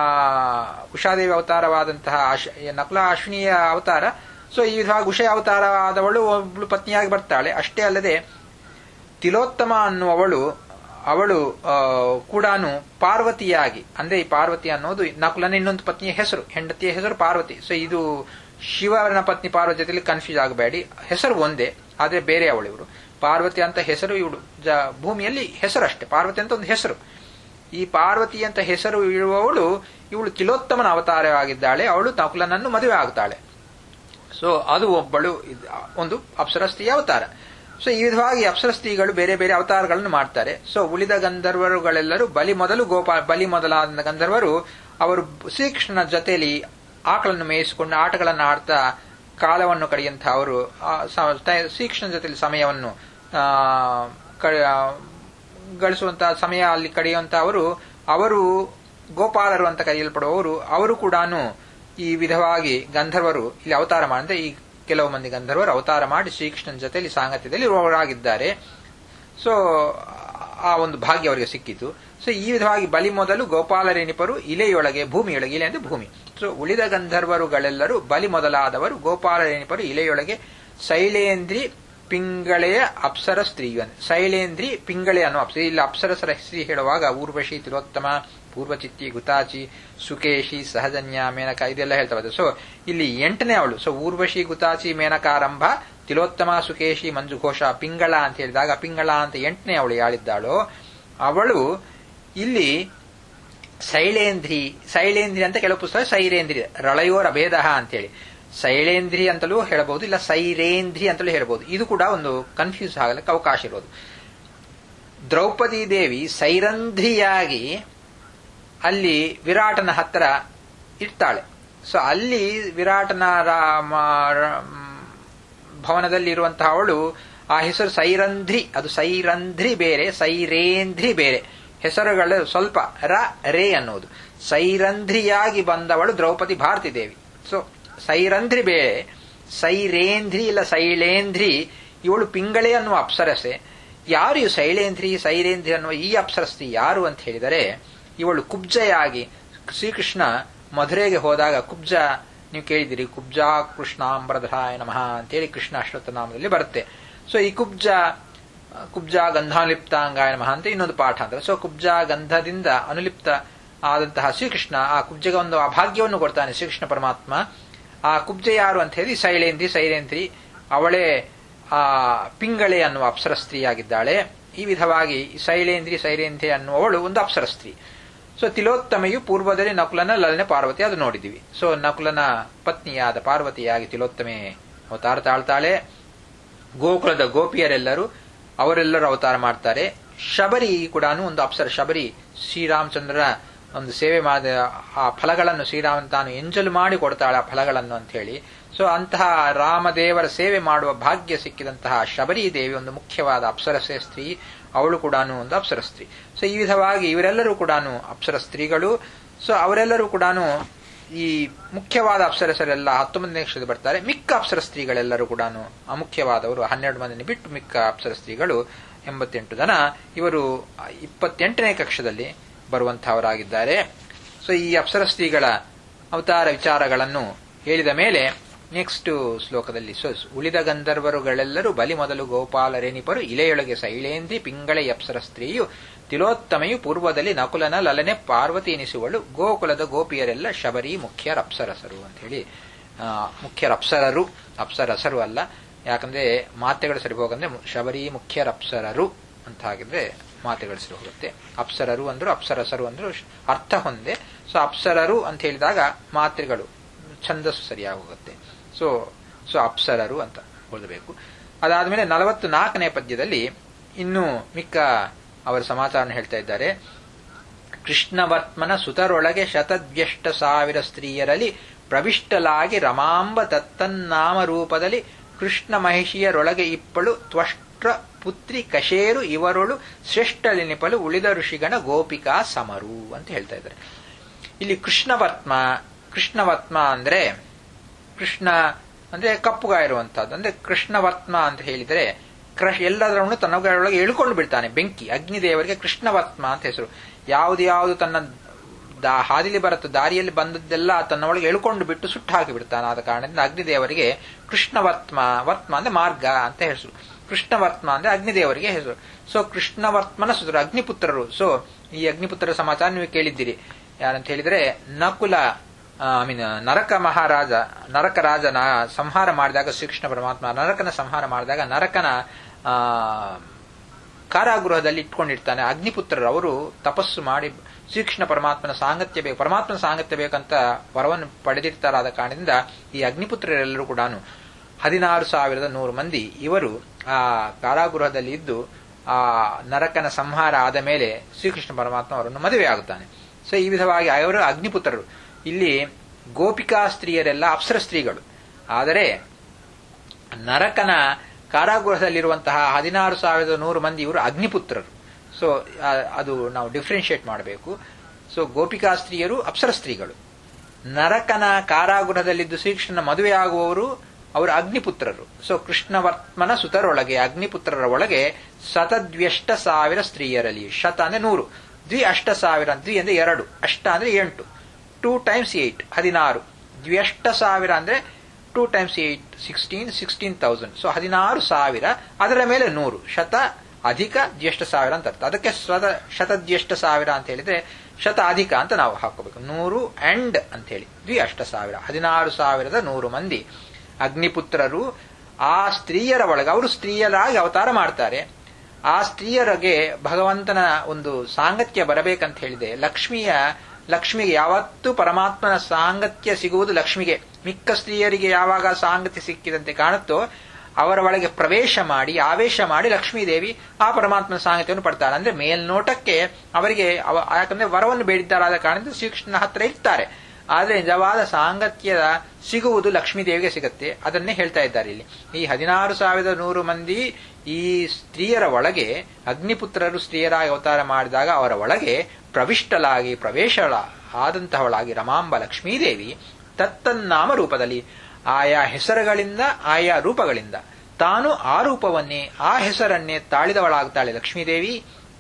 ಉಷಾದೇವಿ ಅವತಾರವಾದಂತಹ ನಕುಲ ಅಶ್ವಿನಿಯ ಅವತಾರ ಸೊ ಈ ವಿಧವಾಗಿ ಉಷಯ ಅವತಾರ ಆದವಳು ಒಬ್ಬಳು ಪತ್ನಿಯಾಗಿ ಬರ್ತಾಳೆ ಅಷ್ಟೇ ಅಲ್ಲದೆ ತಿಲೋತ್ತಮ ಅನ್ನುವವಳು ಅವಳು ಕೂಡ ಪಾರ್ವತಿಯಾಗಿ ಅಂದ್ರೆ ಈ ಪಾರ್ವತಿ ಅನ್ನೋದು ನಕುಲನ ಇನ್ನೊಂದು ಪತ್ನಿಯ ಹೆಸರು ಹೆಂಡತಿಯ ಹೆಸರು ಪಾರ್ವತಿ ಸೊ ಇದು ಶಿವನ ಪತ್ನಿ ಪಾರ್ವತಿ ಜೊತೆಲಿ ಕನ್ಫ್ಯೂಸ್ ಆಗಬೇಡಿ ಹೆಸರು ಒಂದೇ ಆದ್ರೆ ಬೇರೆ ಅವಳು ಇವರು ಪಾರ್ವತಿ ಅಂತ ಹೆಸರು ಇವಳು ಭೂಮಿಯಲ್ಲಿ ಹೆಸರು ಅಷ್ಟೇ ಪಾರ್ವತಿ ಅಂತ ಒಂದು ಹೆಸರು ಈ ಪಾರ್ವತಿ ಅಂತ ಹೆಸರು ಇರುವವಳು ಇವಳು ತಿಲೋತ್ತಮನ ಅವತಾರವಾಗಿದ್ದಾಳೆ ಅವಳು ನಕುಲನನ್ನು ಮದುವೆ ಆಗ್ತಾಳೆ ಸೊ ಅದು ಒಬ್ಬಳು ಒಂದು ಅಪ್ಸರಸ್ತ್ರೀಯ ಅವತಾರ ಸೊ ಈ ವಿಧವಾಗಿ ಅಪ್ಸರಸ್ತ್ರೀಗಳು ಬೇರೆ ಬೇರೆ ಅವತಾರಗಳನ್ನು ಮಾಡ್ತಾರೆ ಸೊ ಉಳಿದ ಗಂಧರ್ವರುಗಳೆಲ್ಲರೂ ಬಲಿ ಮೊದಲು ಗೋಪಾಲ ಬಲಿ ಮೊದಲಾದ ಗಂಧರ್ವರು ಅವರು ಶ್ರೀಕೃಷ್ಣನ ಜೊತೆಯಲ್ಲಿ ಆಕಳನ್ನು ಮೇಯಿಸಿಕೊಂಡು ಆಟಗಳನ್ನು ಆಡ್ತಾ ಕಾಲವನ್ನು ಕಳೆಯಂತ ಅವರು ಶ್ರೀಕೃಷ್ಣನ ಜೊತೆಲಿ ಸಮಯವನ್ನು ಗಳಿಸುವಂತಹ ಸಮಯ ಅಲ್ಲಿ ಕಳೆಯುವಂತ ಅವರು ಅವರು ಗೋಪಾಲರು ಅಂತ ಕರೆಯಲ್ಪಡುವವರು ಅವರು ಕೂಡ ಈ ವಿಧವಾಗಿ ಗಂಧರ್ವರು ಇಲ್ಲಿ ಅವತಾರ ಮಾಡಿದ್ರೆ ಈ ಕೆಲವು ಮಂದಿ ಗಂಧರ್ವರು ಅವತಾರ ಮಾಡಿ ಶ್ರೀಕೃಷ್ಣನ ಜೊತೆಯಲ್ಲಿ ಸಾಂಗತ್ಯದಲ್ಲಿ ಇರುವವರಾಗಿದ್ದಾರೆ ಸೊ ಆ ಒಂದು ಭಾಗ್ಯ ಅವರಿಗೆ ಸಿಕ್ಕಿತು ಸೊ ಈ ವಿಧವಾಗಿ ಬಲಿ ಮೊದಲು ಗೋಪಾಲರೇಣಿಪರು ಇಲೆಯೊಳಗೆ ಭೂಮಿಯೊಳಗೆ ಇಲೆ ಅಂದ್ರೆ ಭೂಮಿ ಸೊ ಉಳಿದ ಗಂಧರ್ವರುಗಳೆಲ್ಲರೂ ಬಲಿ ಮೊದಲಾದವರು ಗೋಪಾಲರೇಣಿಪರು ಇಲೆಯೊಳಗೆ ಶೈಲೇಂದ್ರಿ ಪಿಂಗಳೆಯ ಅಪ್ಸರ ಸ್ತ್ರೀ ಶೈಲೇಂದ್ರಿ ಪಿಂಗಳೆ ಅನ್ನೋ ಅಪ್ಸರ ಇಲ್ಲಿ ಅಪ್ಸರಸರ ಹೆಸರಿ ಹೇಳುವಾಗ ಊರ್ವಶಿ ತಿಲೋತ್ತಮ ಪೂರ್ವಚಿತ್ತಿ ಗುತಾಚಿ ಸುಕೇಶಿ ಸಹಜನ್ಯ ಮೇನಕ ಇದೆಲ್ಲ ಹೇಳ್ತಾ ಬಂದೆ ಸೊ ಇಲ್ಲಿ ಎಂಟನೇ ಅವಳು ಸೊ ಊರ್ವಶಿ ಗುತಾಚಿ ಮೇನಕಾರಂಭ ತಿಲೋತ್ತಮ ಸುಕೇಶಿ ಮಂಜುಘೋಷ ಪಿಂಗಳ ಅಂತ ಹೇಳಿದಾಗ ಪಿಂಗಳ ಅಂತ ಎಂಟನೇ ಅವಳು ಯಾಳಿದ್ದಾಳೋ ಅವಳು ಇಲ್ಲಿ ಶೈಲೇಂದ್ರಿ ಶೈಲೇಂದ್ರಿ ಅಂತ ಕೆಲವು ಪುಸ್ತಕ ಸೈರೇಂದ್ರಿ ರಳಯೋರ ಭೇದ ಅಂತೇಳಿ ಶೈಲೇಂದ್ರಿ ಅಂತಲೂ ಹೇಳಬಹುದು ಇಲ್ಲ ಸೈರೇಂದ್ರಿ ಅಂತಲೂ ಹೇಳಬಹುದು ಇದು ಕೂಡ ಒಂದು ಕನ್ಫ್ಯೂಸ್ ಆಗಲಿಕ್ಕೆ ಅವಕಾಶ ಇರೋದು ದ್ರೌಪದಿ ದೇವಿ ಸೈರಂಧ್ರಿಯಾಗಿ ಅಲ್ಲಿ ವಿರಾಟನ ಹತ್ತಿರ ಇರ್ತಾಳೆ ಸೊ ಅಲ್ಲಿ ವಿರಾಟನ ಭವನದಲ್ಲಿ ಇರುವಂತಹ ಅವಳು ಆ ಹೆಸರು ಸೈರಂಧ್ರಿ ಅದು ಸೈರಂಧ್ರಿ ಬೇರೆ ಸೈರೇಂದ್ರಿ ಬೇರೆ ಹೆಸರುಗಳು ಸ್ವಲ್ಪ ರ ರೇ ಅನ್ನೋದು ಸೈರಂಧ್ರಿಯಾಗಿ ಬಂದವಳು ದ್ರೌಪದಿ ಭಾರತಿ ದೇವಿ ಸೊ ಸೈರಂಧ್ರಿ ಬೇರೆ ಸೈರೇಂದ್ರಿ ಇಲ್ಲ ಶೈಲೇಂದ್ರಿ ಇವಳು ಪಿಂಗಳೆ ಅನ್ನುವ ಅಪ್ಸರಸೆ ಯಾರು ಈ ಶೈಲೇಂದ್ರಿ ಸೈರೇಂದ್ರಿ ಅನ್ನುವ ಈ ಅಪ್ಸರಸ್ತಿ ಯಾರು ಅಂತ ಹೇಳಿದರೆ ಇವಳು ಕುಬ್ಜೆಯಾಗಿ ಶ್ರೀಕೃಷ್ಣ ಮಧುರೆಗೆ ಹೋದಾಗ ಕುಬ್ಜ ನೀವು ಕೇಳಿದಿರಿ ಕುಬ್ಜ ಕೃಷ್ಣಾಂಬರಧರಾಯ ನಮಃ ಅಂತೇಳಿ ಕೃಷ್ಣ ಅಶ್ವತ್ಥ ನಾಮದಲ್ಲಿ ಬರುತ್ತೆ ಸೊ ಈ ಕುಬ್ಜ ಕುಬ್ಜ ಗಂಧಾನುಲಿಪ್ತಾಂಗಾಯ ನಮಃ ಅಂತ ಇನ್ನೊಂದು ಪಾಠ ಅಂದ್ರೆ ಸೊ ಕುಬ್ಜ ಗಂಧದಿಂದ ಅನುಲಿಪ್ತ ಆದಂತಹ ಶ್ರೀಕೃಷ್ಣ ಆ ಕುಬ್ಜಗೆ ಒಂದು ಆ ಭಾಗ್ಯವನ್ನು ಕೊಡ್ತಾನೆ ಶ್ರೀಕೃಷ್ಣ ಪರಮಾತ್ಮ ಆ ಕುಬ್ಜ ಯಾರು ಅಂತ ಹೇಳಿ ಶೈಲೇಂದ್ರಿ ಶೈಲೇಂದ್ರಿ ಅವಳೇ ಆ ಪಿಂಗಳೆ ಅನ್ನುವ ಅಪ್ಸರ ಸ್ತ್ರೀಯಾಗಿದ್ದಾಳೆ ಈ ವಿಧವಾಗಿ ಶೈಲೇಂದ್ರಿ ಶೈಲೇಂದ್ರಿ ಅನ್ನುವವಳು ಒಂದು ಅಪ್ಸರ ಸ್ತ್ರೀ ಸೊ ತಿಲೋತ್ತಮೆಯು ಪೂರ್ವದಲ್ಲಿ ನಕುಲನ ಲಲನೆ ಪಾರ್ವತಿ ಅದು ನೋಡಿದಿವಿ ಸೊ ನಕುಲನ ಪತ್ನಿಯಾದ ಪಾರ್ವತಿಯಾಗಿ ತಿಲೋತ್ತಮೆ ಅವತಾರ ತಾಳ್ತಾಳೆ ಗೋಕುಲದ ಗೋಪಿಯರೆಲ್ಲರೂ ಅವರೆಲ್ಲರೂ ಅವತಾರ ಮಾಡ್ತಾರೆ ಶಬರಿ ಕೂಡ ಒಂದು ಅಪ್ಸರ ಶಬರಿ ಶ್ರೀರಾಮಚಂದ್ರನ ಒಂದು ಸೇವೆ ಮಾಡಿದ ಆ ಫಲಗಳನ್ನು ಶ್ರೀರಾಮನ್ ತಾನು ಎಂಜಲು ಮಾಡಿ ಕೊಡ್ತಾಳೆ ಆ ಫಲಗಳನ್ನು ಅಂತ ಹೇಳಿ ಸೊ ಅಂತಹ ರಾಮದೇವರ ಸೇವೆ ಮಾಡುವ ಭಾಗ್ಯ ಸಿಕ್ಕಿದಂತಹ ಶಬರಿ ದೇವಿ ಒಂದು ಮುಖ್ಯವಾದ ಅಪ್ಸರಸೆ ಸ್ತ್ರೀ ಅವಳು ಕೂಡ ಒಂದು ಅಪ್ಸರ ಸ್ತ್ರೀ ಸೊ ಈ ವಿಧವಾಗಿ ಇವರೆಲ್ಲರೂ ಕೂಡ ಅಪ್ಸರ ಸ್ತ್ರೀಗಳು ಸೊ ಅವರೆಲ್ಲರೂ ಕೂಡ ಈ ಮುಖ್ಯವಾದ ಅಪ್ಸರಸರೆಲ್ಲ ಹತ್ತೊಂಬತ್ತನೇ ಕಕ್ಷದಲ್ಲಿ ಬರ್ತಾರೆ ಮಿಕ್ಕ ಅಪ್ಸರ ಸ್ತ್ರೀಗಳೆಲ್ಲರೂ ಕೂಡ ಅಮುಖ್ಯವಾದವರು ಹನ್ನೆರಡು ಮಂದಿని ಬಿಟ್ಟು ಮಿಕ್ಕ ಅಪ್ಸರ ಸ್ತ್ರೀಗಳು ಎಂಬತ್ತೆಂಟು ಜನ ಇವರು ಇಪ್ಪತ್ತೆಂಟನೇ ಕಕ್ಷದಲ್ಲಿ ಬರುವಂತಹವರಾಗಿದ್ದಾರೆ ಸೊ ಈ ಅಪ್ಸರ ಸ್ತ್ರೀಗಳ ಅವತಾರ ವಿಚಾರಗಳನ್ನು ಹೇಳಿದ ಮೇಲೆ ನೆಕ್ಸ್ಟ್ ಶ್ಲೋಕದಲ್ಲಿ ಸೊ ಉಳಿದ ಗಂಧರ್ವರುಗಳೆಲ್ಲರೂ ಬಲಿ ಮೊದಲು ಗೋಪಾಲರೇನಿಪರು ಇಲೆಯೊಳಗೆ ಶೈಲೇಂದ್ರಿ ಪಿಂಗಳೆ ಅಪ್ಸರ ಸ್ತ್ರೀಯು ತಿಲೋತ್ತಮೆಯು ಪೂರ್ವದಲ್ಲಿ ನಕುಲನ ಲಲನೆ ಪಾರ್ವತಿ ಎನಿಸುವಳು ಗೋಕುಲದ ಗೋಪಿಯರೆಲ್ಲ ಶಬರಿ ಮುಖ್ಯರಪ್ಸರಸರು ಅಂತ ಹೇಳಿ ಮುಖ್ಯರಪ್ಸರರು ಅಪ್ಸರಸರು ಅಲ್ಲ ಯಾಕಂದ್ರೆ ಮಾತೆಗಳು ಸರಿ ಹೋಗಂದ್ರೆ ಶಬರಿ ಮುಖ್ಯರಪ್ಸರರು ಅಂತ ಹಾಗಿದ್ರೆ ಮಾತೆಗಳು ಸರಿ ಹೋಗುತ್ತೆ ಅಪ್ಸರರು ಅಂದ್ರು ಅಪ್ಸರಸರು ಅಂದ್ರು ಅರ್ಥ ಹೊಂದೆ ಸೊ ಅಪ್ಸರರು ಅಂತ ಹೇಳಿದಾಗ ಮಾತ್ರೆಗಳು ಛಂದಸ್ಸು ಸರಿಯಾಗಿ ಹೋಗುತ್ತೆ ಸೊ ಸೊ ಅಪ್ಸರರು ಅಂತ ಓದಬೇಕು ಅದಾದ್ಮೇಲೆ ನಲವತ್ತು ನಾಲ್ಕನೇ ಪದ್ಯದಲ್ಲಿ ಇನ್ನು ಮಿಕ್ಕ ಅವರ ಸಮಾಚಾರ ಹೇಳ್ತಾ ಇದ್ದಾರೆ ಕೃಷ್ಣವರ್ತ್ಮನ ಸುತರೊಳಗೆ ಶತದ್ವ್ಯಷ್ಟ ಸಾವಿರ ಸ್ತ್ರೀಯರಲ್ಲಿ ಪ್ರವಿಷ್ಟಲಾಗಿ ರಮಾಂಬ ತತ್ತನ್ನಾಮ ರೂಪದಲ್ಲಿ ಕೃಷ್ಣ ಮಹಿಷಿಯರೊಳಗೆ ಇಪ್ಪಳು ತ್ವಷ್ಟ್ರ ಪುತ್ರಿ ಕಶೇರು ಇವರೊಳು ಶ್ರೇಷ್ಠಲಿನಿಪಲು ಉಳಿದ ಋಷಿಗಣ ಗೋಪಿಕಾ ಸಮರು ಅಂತ ಹೇಳ್ತಾ ಇದ್ದಾರೆ ಇಲ್ಲಿ ಕೃಷ್ಣವರ್ತ್ಮ ಕೃಷ್ಣವತ್ಮ ಅಂದ್ರೆ ಕೃಷ್ಣ ಅಂದ್ರೆ ಕಪ್ಪುಗ ಇರುವಂತಹದ್ದು ಅಂದ್ರೆ ಕೃಷ್ಣವತ್ಮ ಅಂತ ಹೇಳಿದರೆ ಕ್ರಶ್ ಎಲ್ಲದರನ್ನು ತನ್ನೊಳಗೆ ಎಳ್ಕೊಂಡು ಬಿಡ್ತಾನೆ ಬೆಂಕಿ ಅಗ್ನಿದೇವರಿಗೆ ಕೃಷ್ಣವತ್ಮ ಅಂತ ಹೆಸರು ಯಾವ್ದು ಯಾವುದು ತನ್ನ ಹಾದಿಲಿ ಬರುತ್ತೆ ದಾರಿಯಲ್ಲಿ ಬಂದದ್ದೆಲ್ಲ ತನ್ನ ಒಳಗೆ ಎಳ್ಕೊಂಡು ಬಿಟ್ಟು ಸುಟ್ಟು ಹಾಕಿ ಬಿಡ್ತಾನೆ ಆದ ಕಾರಣದಿಂದ ಅಗ್ನಿದೇವರಿಗೆ ಕೃಷ್ಣವತ್ಮ ವರ್ತ್ಮ ಅಂದ್ರೆ ಮಾರ್ಗ ಅಂತ ಹೆಸರು ಕೃಷ್ಣವರ್ತ್ಮ ಅಂದ್ರೆ ಅಗ್ನಿದೇವರಿಗೆ ಹೆಸರು ಸೊ ಕೃಷ್ಣವರ್ತ್ಮನ ಸುತರು ಅಗ್ನಿಪುತ್ರರು ಸೊ ಈ ಅಗ್ನಿಪುತ್ರರ ಸಮಾಚಾರ ನೀವು ಕೇಳಿದ್ದೀರಿ ಯಾರಂತ ಹೇಳಿದ್ರೆ ನಕುಲ ಐ ಮೀನ್ ನರಕ ಮಹಾರಾಜ ನರಕ ರಾಜನ ಸಂಹಾರ ಮಾಡಿದಾಗ ಶ್ರೀಕೃಷ್ಣ ಪರಮಾತ್ಮ ನರಕನ ಸಂಹಾರ ಮಾಡಿದಾಗ ನರಕನ ಕಾರಾಗೃಹದಲ್ಲಿ ಇಟ್ಕೊಂಡಿರ್ತಾನೆ ಅಗ್ನಿಪುತ್ರರು ಅವರು ತಪಸ್ಸು ಮಾಡಿ ಶ್ರೀಕೃಷ್ಣ ಪರಮಾತ್ಮನ ಸಾಂಗತ್ಯ ಬೇಕು ಪರಮಾತ್ಮನ ಸಾಂಗತ್ಯ ಬೇಕಂತ ವರವನ್ನು ಪಡೆದಿರ್ತಾರಾದ ಕಾರಣದಿಂದ ಈ ಅಗ್ನಿಪುತ್ರರೆಲ್ಲರೂ ಕೂಡ ಹದಿನಾರು ಸಾವಿರದ ನೂರು ಮಂದಿ ಇವರು ಆ ಕಾರಾಗೃಹದಲ್ಲಿ ಇದ್ದು ಆ ನರಕನ ಸಂಹಾರ ಆದ ಮೇಲೆ ಶ್ರೀಕೃಷ್ಣ ಪರಮಾತ್ಮ ಅವರನ್ನು ಮದುವೆ ಆಗುತ್ತಾನೆ ಸೊ ಈ ವಿಧವಾಗಿ ಅವರು ಅಗ್ನಿಪುತ್ರರು ಇಲ್ಲಿ ಗೋಪಿಕಾ ಸ್ತ್ರೀಯರೆಲ್ಲ ಅಪ್ಸರ ಸ್ತ್ರೀಗಳು ಆದರೆ ನರಕನ ಕಾರಾಗೃಹದಲ್ಲಿರುವಂತಹ ಹದಿನಾರು ಸಾವಿರದ ನೂರು ಮಂದಿ ಇವರು ಅಗ್ನಿಪುತ್ರರು ಸೊ ಅದು ನಾವು ಡಿಫ್ರೆನ್ಶಿಯೇಟ್ ಮಾಡಬೇಕು ಸೊ ಗೋಪಿಕಾ ಸ್ತ್ರೀಯರು ಅಪ್ಸರ ಸ್ತ್ರೀಗಳು ನರಕನ ಕಾರಾಗೃಹದಲ್ಲಿದ್ದು ಶ್ರೀಕೃಷ್ಣನ ಮದುವೆಯಾಗುವವರು ಅವರು ಅಗ್ನಿಪುತ್ರರು ಸೊ ಕೃಷ್ಣವರ್ತ್ಮನ ಸುತರೊಳಗೆ ಅಗ್ನಿಪುತ್ರರ ಒಳಗೆ ಶತದ್ವ್ಯಷ್ಟ ಸಾವಿರ ಸ್ತ್ರೀಯರಲ್ಲಿ ಶತ ಅಂದ್ರೆ ನೂರು ದ್ವಿ ಅಷ್ಟ ಸಾವಿರ ದ್ವಿ ಅಂದ್ರೆ ಎರಡು ಅಷ್ಟ ಅಂದ್ರೆ ಎಂಟು ಟೂ ಟೈಮ್ಸ್ ಏಟ್ ಹದಿನಾರು ದ್ವ್ಯಷ್ಟ ಸಾವಿರ ಅಂದ್ರೆ two times eight sixteen sixteen thousand so ಹದಿನಾರು ಸಾವಿರ ಅದರ ಮೇಲೆ ನೂರು ಶತ ಅಧಿಕ ಜ್ಯೇಷ್ಠ ಸಾವಿರ ಅಂತ ಅರ್ಥ ಅದಕ್ಕೆ ಸ್ವತ ಶತದ್ಯಷ್ಟ ಸಾವಿರ ಅಂತ ಹೇಳಿದ್ರೆ ಶತ ಅಧಿಕ ಅಂತ ನಾವು ಹಾಕೋಬೇಕು ನೂರು ಅಂಡ್ ಅಂತ ಹೇಳಿ ದ್ವಿ ಅಷ್ಟ ಸಾವಿರ ಹದಿನಾರು ಸಾವಿರದ ನೂರು ಮಂದಿ ಅಗ್ನಿಪುತ್ರರು ಆ ಸ್ತ್ರೀಯರ ಒಳಗೆ ಅವರು ಸ್ತ್ರೀಯರಾಗಿ ಅವತಾರ ಮಾಡ್ತಾರೆ ಆ ಸ್ತ್ರೀಯರಿಗೆ ಭಗವಂತನ ಒಂದು ಸಾಂಗತ್ಯ ಬರಬೇಕಂತ ಹೇಳಿದೆ ಲಕ್ಷ್ಮಿಯ ಲಕ್ಷ್ಮಿಗೆ ಯಾವತ್ತೂ ಪರಮಾತ್ಮನ ಸಾಂಗತ್ಯ ಸಿಗುವುದು ಲಕ್ಷ್ಮಿಗೆ ಮಿಕ್ಕ ಸ್ತ್ರೀಯರಿಗೆ ಯಾವಾಗ ಸಾಂಗತ್ಯ ಸಿಕ್ಕಿದಂತೆ ಕಾಣುತ್ತೋ ಅವರ ಒಳಗೆ ಪ್ರವೇಶ ಮಾಡಿ ಆವೇಶ ಮಾಡಿ ಲಕ್ಷ್ಮೀದೇವಿ ಆ ಪರಮಾತ್ಮನ ಸಾಂಗತ್ಯವನ್ನು ಪಡ್ತಾಳೆ ಅಂದ್ರೆ ಮೇಲ್ನೋಟಕ್ಕೆ ಅವರಿಗೆ ಯಾಕಂದ್ರೆ ವರವನ್ನು ಬೇಡಿದ್ದಾರಾದ ಕಾರಣದಿಂದ ಶ್ರೀಕೃಷ್ಣನ ಹತ್ರ ಇರ್ತಾರೆ ಆದ್ರೆ ನಿಜವಾದ ಸಾಂಗತ್ಯದ ಸಿಗುವುದು ಲಕ್ಷ್ಮೀದೇವಿಗೆ ಸಿಗುತ್ತೆ ಅದನ್ನೇ ಹೇಳ್ತಾ ಇದ್ದಾರೆ ಇಲ್ಲಿ ಈ ಹದಿನಾರು ಸಾವಿರದ ನೂರು ಮಂದಿ ಈ ಸ್ತ್ರೀಯರ ಒಳಗೆ ಅಗ್ನಿಪುತ್ರರು ಸ್ತ್ರೀಯರಾಗಿ ಅವತಾರ ಮಾಡಿದಾಗ ಅವರ ಒಳಗೆ ಪ್ರವಿಷ್ಟಲಾಗಿ ಪ್ರವೇಶಳ ಆದಂತಹವಳಾಗಿ ರಮಾಂಬ ಲಕ್ಷ್ಮೀದೇವಿ ತತ್ತನ್ನಾಮ ರೂಪದಲ್ಲಿ ಆಯಾ ಹೆಸರುಗಳಿಂದ ಆಯಾ ರೂಪಗಳಿಂದ ತಾನು ಆ ರೂಪವನ್ನೇ ಆ ಹೆಸರನ್ನೇ ತಾಳಿದವಳಾಗುತ್ತಾಳೆ ಲಕ್ಷ್ಮೀದೇವಿ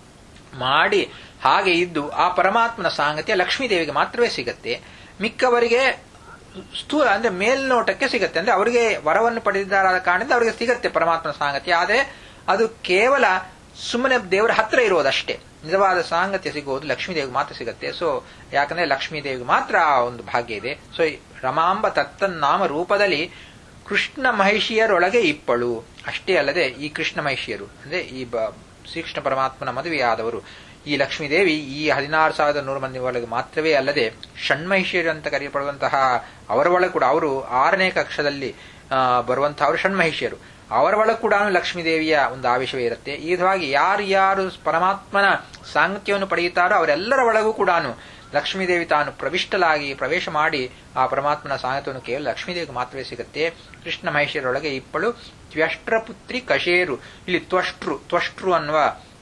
ಮಾಡಿ ಹಾಗೆ ಇದ್ದು ಆ ಪರಮಾತ್ಮನ ಸಾಂಗತ್ಯ ಲಕ್ಷ್ಮೀದೇವಿಗೆ ಮಾತ್ರವೇ ಸಿಗತ್ತೆ ಮಿಕ್ಕವರಿಗೆ ಸ್ಥೂಲ ಅಂದ್ರೆ ಮೇಲ್ನೋಟಕ್ಕೆ ಸಿಗತ್ತೆ ಅಂದ್ರೆ ಅವರಿಗೆ ವರವನ್ನು ಪಡೆದಿದ್ದಾರಾದ ಕಾರಣದಿಂದ ಅವರಿಗೆ ಸಿಗತ್ತೆ ಪರಮಾತ್ಮನ ಸಾಂಗತ್ಯ ಆದರೆ ಅದು ಕೇವಲ ಸುಮ್ಮನೆ ದೇವರ ಹತ್ರ ಇರೋದಷ್ಟೇ ನಿಜವಾದ ಸಾಂಗತ್ಯ ಸಿಗುವುದು ಲಕ್ಷ್ಮೀದೇವಿಗೆ ಮಾತ್ರ ಸಿಗತ್ತೆ ಸೊ ಯಾಕಂದ್ರೆ ಲಕ್ಷ್ಮೀದೇವಿಗೆ ಮಾತ್ರ ಆ ಒಂದು ಭಾಗ್ಯ ಇದೆ ಸೊ ರಮಾಂಬ ತತ್ತನ್ನಾಮ ರೂಪದಲ್ಲಿ ಕೃಷ್ಣ ಮಹಿಷಿಯರೊಳಗೆ ಇಪ್ಪಳು ಅಷ್ಟೇ ಅಲ್ಲದೆ ಈ ಕೃಷ್ಣ ಮಹಿಷಿಯರು ಅಂದ್ರೆ ಈ ಶ್ರೀಕೃಷ್ಣ ಪರಮಾತ್ಮನ ಮದುವೆಯಾದವರು ಈ ಲಕ್ಷ್ಮೀದೇವಿ ಈ ಹದಿನಾರು ಸಾವಿರದ ನೂರು ಮಂದಿ ಒಳಗೆ ಮಾತ್ರವೇ ಅಲ್ಲದೆ ಷಣ್ಮಹಿಷಿಯರು ಅಂತ ಕರೆಯಲ್ಪಡುವಂತಹ ಅವರ ಒಳಗೆ ಕೂಡ ಅವರು ಆರನೇ ಕಕ್ಷದಲ್ಲಿ ಬರುವಂತಹ ಅವರು ಷಣ್ಮಹಿಷಿಯರು ಅವರ ಒಳಗೆ ಕೂಡ ಲಕ್ಷ್ಮೀದೇವಿಯ ಒಂದು ಆವೇಶವೇ ಇರುತ್ತೆ ಈ ವಿಧವಾಗಿ ಯಾರು ಯಾರು ಪರಮಾತ್ಮನ ಸಾಂಗತ್ಯವನ್ನು ಪಡೆಯುತ್ತಾರೋ ಅವರೆಲ್ಲರ ಒಳಗೂ ಕೂಡ ಲಕ್ಷ್ಮೀದೇವಿ ತಾನು ಪ್ರವಿಷ್ಟಲಾಗಿ ಪ್ರವೇಶ ಮಾಡಿ ಆ ಪರಮಾತ್ಮನ ಸಾಂಗತ್ಯವನ್ನು ಕೇವಲ ಲಕ್ಷ್ಮೀದೇವಿಗೆ ಮಾತ್ರವೇ ಸಿಗುತ್ತೆ ಕೃಷ್ಣ ಮಹೇಶ್ವರೊಳಗೆ ಇಪ್ಪಳು ತ್ವಷ್ಟ್ರಪುತ್ರಿ ಕಶೇರು ಇಲ್ಲಿ ತ್ವಷ್ಟ್ರು ತ್ವಷ್ಟ್ರು ಅನ್ನುವ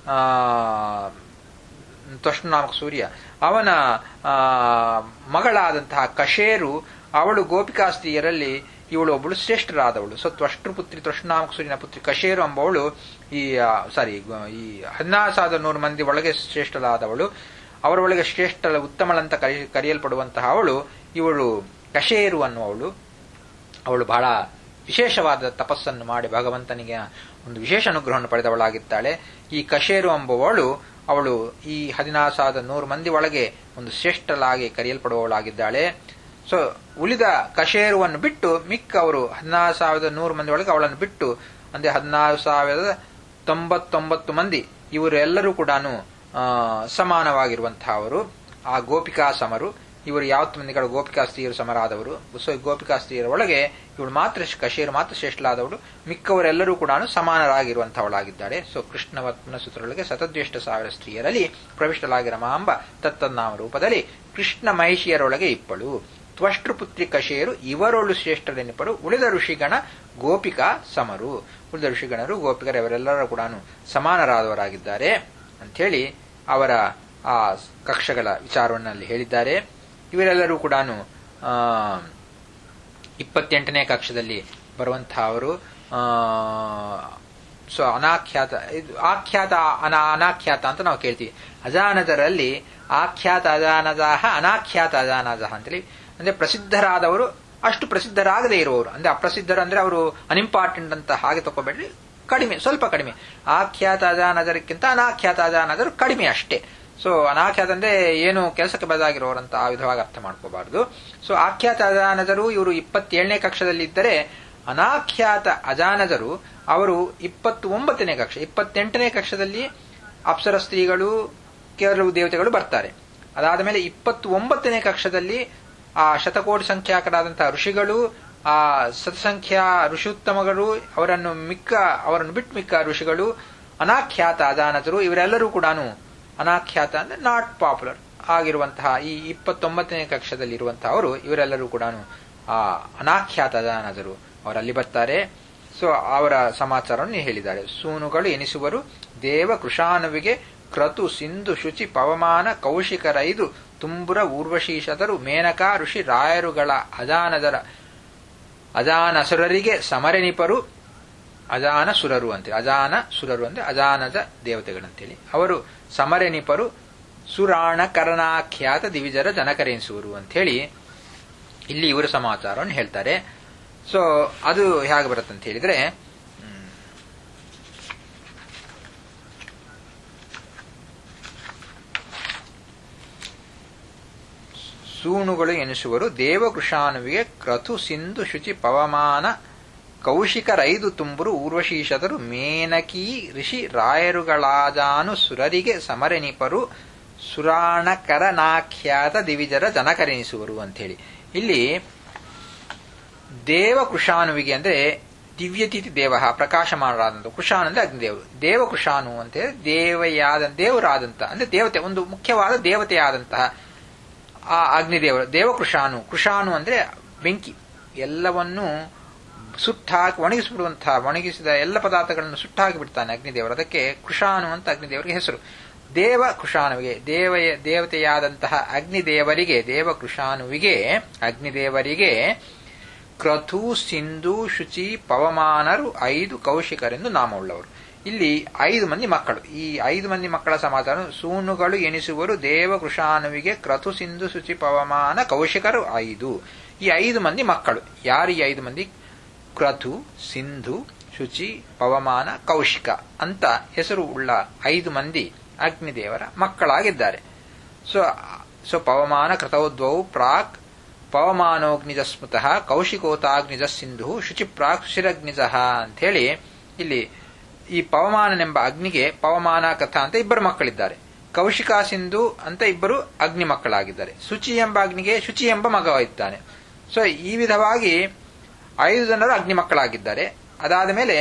ತ್ವಷ್ಣು ನಾಮಕ ಸೂರ್ಯ ಅವನ ಮಗಳಾದಂತಹ ಕಶೇರು ಅವಳು ಗೋಪಿಕಾ ಸ್ತ್ರೀಯರಲ್ಲಿ ಇವಳು ಒಬ್ಬಳು ಶ್ರೇಷ್ಠರಾದವಳು ಸೊ ತ್ವಷ್ಟ್ರು ಪುತ್ರಿ ತ್ವಷ್ಣಾಮಕ ಸೂರ್ಯನ ಪುತ್ರಿ ಕಶೇರು ಎಂಬವಳು ಈ ಸಾರಿ ಈ ಹದಿನಾರು ಸಾವಿರದ ನೂರು ಮಂದಿ ಒಳಗೆ ಶ್ರೇಷ್ಠರಾದವಳು ಅವರ ಒಳಗೆ ಶ್ರೇಷ್ಠ ಉತ್ತಮಳಂತ ಕರಿ ಕರೆಯಲ್ಪಡುವಂತಹ ಅವಳು ಇವಳು ಕಶೇರು ಅನ್ನುವವಳು ಅವಳು ಬಹಳ ವಿಶೇಷವಾದ ತಪಸ್ಸನ್ನು ಮಾಡಿ ಭಗವಂತನಿಗೆ ಒಂದು ವಿಶೇಷ ಅನುಗ್ರಹವನ್ನು ಪಡೆದವಳಾಗಿದ್ದಾಳೆ ಈ ಕಶೇರು ಎಂಬುವವಳು ಅವಳು ಈ ಹದಿನಾರು ಸಾವಿರದ ನೂರು ಮಂದಿ ಒಳಗೆ ಒಂದು ಶ್ರೇಷ್ಠಲಾಗಿ ಕರೆಯಲ್ಪಡುವವಳಾಗಿದ್ದಾಳೆ ಸೊ ಉಳಿದ ಕಶೇರುವನ್ನು ಬಿಟ್ಟು ಮಿಕ್ಕ ಅವರು ಹದಿನಾರು ಸಾವಿರದ ನೂರು ಮಂದಿ ಒಳಗೆ ಅವಳನ್ನು ಬಿಟ್ಟು ಅಂದ್ರೆ ಹದಿನಾರು ಸಾವಿರದ ತೊಂಬತ್ತೊಂಬತ್ತು ಮಂದಿ ಇವರೆಲ್ಲರೂ ಕೂಡ ಸಮಾನವಾಗಿರುವಂತಹ ಅವರು ಆ ಗೋಪಿಕಾ ಸಮರು ಇವರು ಯಾವತ್ತು ಮಂದಿಗಳು ಗೋಪಿಕಾ ಸ್ತ್ರೀಯರು ಸಮರಾದವರು ಸೊ ಗೋಪಿಕಾ ಸ್ತ್ರೀಯರ ಒಳಗೆ ಇವಳು ಮಾತ್ರ ಕಶೇರು ಮಾತ್ರ ಶ್ರೇಷ್ಠಲಾದವಳು ಮಿಕ್ಕವರೆಲ್ಲರೂ ಕೂಡ ಸಮಾನರಾಗಿರುವಂತಹವಳಾಗಿದ್ದಾಳೆ ಸೊ ಕೃಷ್ಣವತ್ನ ಸುತರೊಳಗೆ ಸತದ್ವೇಷ್ಟ ಸಾವಿರ ಸ್ತ್ರೀಯರಲ್ಲಿ ಪ್ರವಿಷ್ಟಲಾಗಿ ರಮಾಂಬ ತತ್ತನ್ನಾಮ ರೂಪದಲ್ಲಿ ಕೃಷ್ಣ ಮಹಿಷಿಯರೊಳಗೆ ಇಪ್ಪಳು ತ್ವಷ್ಟೃಪುತ್ರಿ ಕಶೇರು ಇವರೊಳು ಶ್ರೇಷ್ಠರೆನಿಪರು ಉಳಿದ ಋಷಿಗಣ ಗೋಪಿಕಾ ಸಮರು ಉಳಿದ ಋಷಿಗಣರು ಗೋಪಿಕರು ಇವರೆಲ್ಲರೂ ಕೂಡ ಸಮಾನರಾದವರಾಗಿದ್ದಾರೆ ಅಂಥೇಳಿ ಅವರ ಆ ಕಕ್ಷಗಳ ವಿಚಾರವನ್ನಲ್ಲಿ ಹೇಳಿದ್ದಾರೆ ಇವರೆಲ್ಲರೂ ಕೂಡ ಇಪ್ಪತ್ತೆಂಟನೇ ಕಕ್ಷದಲ್ಲಿ ಬರುವಂತಹ ಅವರು ಸೊ ಅನಾಖ್ಯಾತ ಇದು ಆಖ್ಯಾತ ಅನಾ ಅನಾಖ್ಯಾತ ಅಂತ ನಾವು ಕೇಳ್ತೀವಿ ಅಜಾನದರಲ್ಲಿ ಆಖ್ಯಾತ ಅಜಾನದಾಹ ಅನಾಖ್ಯಾತ ಅಜಾನದಾಹ ಅಂತೇಳಿ ಅಂದ್ರೆ ಪ್ರಸಿದ್ಧರಾದವರು ಅಷ್ಟು ಪ್ರಸಿದ್ಧರಾಗದೇ ಇರುವವರು ಅಂದ್ರೆ ಅಪ್ರಸಿದ್ಧರು ಅಂದ್ರೆ ಅವರು ಅನ್ಇಂಪಾರ್ಟೆಂಟ್ ಅಂತ ಹಾಗೆ ತಗೋಬೇಡ್ರಿ ಕಡಿಮೆ ಸ್ವಲ್ಪ ಕಡಿಮೆ ಆಖ್ಯಾತ ಅಜಾನದರಕ್ಕಿಂತ ಅನಾಖ್ಯಾತ ಅಜಾನದರು ಕಡಿಮೆ ಅಷ್ಟೇ ಸೊ ಅನಾಖ್ಯಾತ ಅಂದ್ರೆ ಏನು ಕೆಲಸಕ್ಕೆ ಬದಾಗಿರೋರಂತ ಆ ವಿಧವಾಗಿ ಅರ್ಥ ಮಾಡ್ಕೋಬಾರ್ದು ಸೊ ಆಖ್ಯಾತ ಅಜಾನದರು ಇವರು ಇಪ್ಪತ್ತೇಳನೇ ಕಕ್ಷದಲ್ಲಿ ಇದ್ದರೆ ಅನಾಖ್ಯಾತ ಅಜಾನದರು ಅವರು ಇಪ್ಪತ್ತು ಒಂಬತ್ತನೇ ಕಕ್ಷ ಇಪ್ಪತ್ತೆಂಟನೇ ಕಕ್ಷದಲ್ಲಿ ಅಪ್ಸರ ಸ್ತ್ರೀಗಳು ಕೆಲವು ದೇವತೆಗಳು ಬರ್ತಾರೆ ಅದಾದ ಮೇಲೆ ಇಪ್ಪತ್ತು ಒಂಬತ್ತನೇ ಕಕ್ಷದಲ್ಲಿ ಆ ಶತಕೋಟಿ ಸಂಖ್ಯಾಕರಾದಂತಹ ಋಷಿಗಳು ಆ ಸತ್ಸಂಖ್ಯಾ ಋಷಿಯುತ್ತಮಗಳು ಅವರನ್ನು ಮಿಕ್ಕ ಅವರನ್ನು ಬಿಟ್ಟು ಮಿಕ್ಕ ಋಷಿಗಳು ಅನಾಖ್ಯಾತ ಅಜಾನತರು ಇವರೆಲ್ಲರೂ ಕೂಡ ಅನಾಖ್ಯಾತ ಅಂದ್ರೆ ನಾಟ್ ಪಾಪ್ಯುಲರ್ ಆಗಿರುವಂತಹ ಈ ಇಪ್ಪತ್ತೊಂಬತ್ತನೇ ಕಕ್ಷದಲ್ಲಿ ಇರುವಂತಹ ಅವರು ಇವರೆಲ್ಲರೂ ಕೂಡ ಆ ಅನಾಖ್ಯಾತ ಅಜಾನದರು ಅವರಲ್ಲಿ ಬರ್ತಾರೆ ಸೊ ಅವರ ಸಮಾಚಾರವನ್ನು ಹೇಳಿದ್ದಾರೆ ಸೂನುಗಳು ಎನಿಸುವರು ದೇವ ಕೃಷಾನುವಿಗೆ ಕ್ರತು ಸಿಂಧು ಶುಚಿ ಪವಮಾನ ಕೌಶಿಕರೈದು ತುಂಬುರ ಊರ್ವಶೀಶದರು ಮೇನಕಾ ಋಷಿ ರಾಯರುಗಳ ಅಜಾನದರ ಅಜಾನಸುರರಿಗೆ ಸಮರೆನಿಪರು ಅಜಾನ ಸುರರು ಅಂತೇಳಿ ಅಜಾನ ಸುರರು ಅಂದ್ರೆ ಅಜಾನದ ದೇವತೆಗಳಂತೇಳಿ ಅವರು ಸಮರೆನಿಪರು ಸುರಾಣ ಕರ್ಣಾಖ್ಯಾತ ದಿವಿಜರ ಜನಕರೆನಿಸುವರು ಅಂಥೇಳಿ ಇಲ್ಲಿ ಇವರು ಸಮಾಚಾರವನ್ನು ಹೇಳ್ತಾರೆ ಸೊ ಅದು ಹೇಗೆ ಬರುತ್ತೆ ಅಂತ ಹೇಳಿದ್ರೆ ಸೂಣುಗಳು ಎನಿಸುವರು ದೇವಕೃಷಾನುವಿಗೆ ಕ್ರತು ಸಿಂಧು ಶುಚಿ ಪವಮಾನ ಕೌಶಿಕರೈದು ತುಂಬುರು ಊರ್ವಶೀಶದರು ಮೇನಕಿ ಋಷಿ ರಾಯರುಗಳಾಜಾನು ಸುರರಿಗೆ ಸಮರೆನಿಪರು ಸುರಾಣಕರನಾಖ್ಯಾತ ದಿವಿಜರ ಜನಕರೆನಿಸುವರು ಅಂಥೇಳಿ ಇಲ್ಲಿ ದೇವ ಕೃಷಾನುವಿಗೆ ಅಂದ್ರೆ ದಿವ್ಯತಿಥಿ ದೇವ ಪ್ರಕಾಶಮಾನರಾದಂಥ ಕೃಷಾನು ಅಂದ್ರೆ ಅಗ್ನಿದೇವರು ದೇವ ಕೃಷಾನು ಅಂತ ದೇವಯಾದ ದೇವರಾದಂತ ಅಂದ್ರೆ ದೇವತೆ ಒಂದು ಮುಖ್ಯವಾದ ದೇವತೆಯಾದಂತಹ ಆ ಅಗ್ನಿದೇವರು ದೇವಕೃಷಾನು ಕೃಷಾನು ಅಂದ್ರೆ ಬೆಂಕಿ ಎಲ್ಲವನ್ನೂ ಸುಟ್ಟಾಕಿ ಒಣಗಿಸಿಬಿಡುವಂತಹ ಒಣಗಿಸಿದ ಎಲ್ಲ ಪದಾರ್ಥಗಳನ್ನು ಸುಟ್ಟಾಕಿ ಬಿಡ್ತಾನೆ ಅಗ್ನಿದೇವರು ಅದಕ್ಕೆ ಕೃಷಾನು ಅಂತ ಅಗ್ನಿದೇವರಿಗೆ ಹೆಸರು ದೇವ ಕೃಷಾನುವಿಗೆ ದೇವಯ ದೇವತೆಯಾದಂತಹ ಅಗ್ನಿದೇವರಿಗೆ ದೇವ ಕೃಷಾನುವಿಗೆ ಅಗ್ನಿದೇವರಿಗೆ ಕ್ರತು ಸಿಂಧು ಶುಚಿ ಪವಮಾನರು ಐದು ಕೌಶಿಕರೆಂದು ನಾಮವುಳ್ಳವರು ಇಲ್ಲಿ ಐದು ಮಂದಿ ಮಕ್ಕಳು ಈ ಐದು ಮಂದಿ ಮಕ್ಕಳ ಸಮಾಚಾರ ಸೂನುಗಳು ಎನಿಸುವರು ದೇವ ಕೃಷಾನುವಿಗೆ ಕ್ರತು ಸಿಂಧು ಶುಚಿ ಪವಮಾನ ಕೌಶಿಕರು ಐದು ಈ ಐದು ಮಂದಿ ಮಕ್ಕಳು ಯಾರು ಈ ಐದು ಮಂದಿ ಕ್ರತು ಸಿಂಧು ಶುಚಿ ಪವಮಾನ ಕೌಶಿಕ ಅಂತ ಹೆಸರು ಉಳ್ಳ ಐದು ಮಂದಿ ಅಗ್ನಿದೇವರ ಮಕ್ಕಳಾಗಿದ್ದಾರೆ ಸೊ ಸೊ ಪವಮಾನ ಕೃತೌದ್ವೌ ಪ್ರಾಕ್ ಪವಮಾನೋಗ್ನಿಜ ಸ್ಮೃತಃ ಕೌಶಿಕೋತಾಗ್ನಿಜ ಸಿಂಧು ಶುಚಿ ಪ್ರಾಕ್ ಶಿರಗ್ನಿಜ ಅಂಥೇಳಿ ಇಲ್ಲಿ ಈ ಪವಮಾನನೆಂಬ ಅಗ್ನಿಗೆ ಪವಮಾನ ಕಥಾ ಅಂತ ಇಬ್ಬರು ಮಕ್ಕಳಿದ್ದಾರೆ ಕೌಶಿಕಾ ಸಿಂಧು ಅಂತ ಇಬ್ಬರು ಅಗ್ನಿ ಮಕ್ಕಳಾಗಿದ್ದಾರೆ ಶುಚಿ ಎಂಬ ಅಗ್ನಿಗೆ ಶುಚಿ ಎಂಬ ಮಗ ಇದ್ದಾನೆ ಸೊ ಈ ವಿಧವಾಗಿ ಐದು ಜನರು ಅಗ್ನಿ ಮಕ್ಕಳಾಗಿದ್ದಾರೆ ಅದಾದ ಮೇಲೆ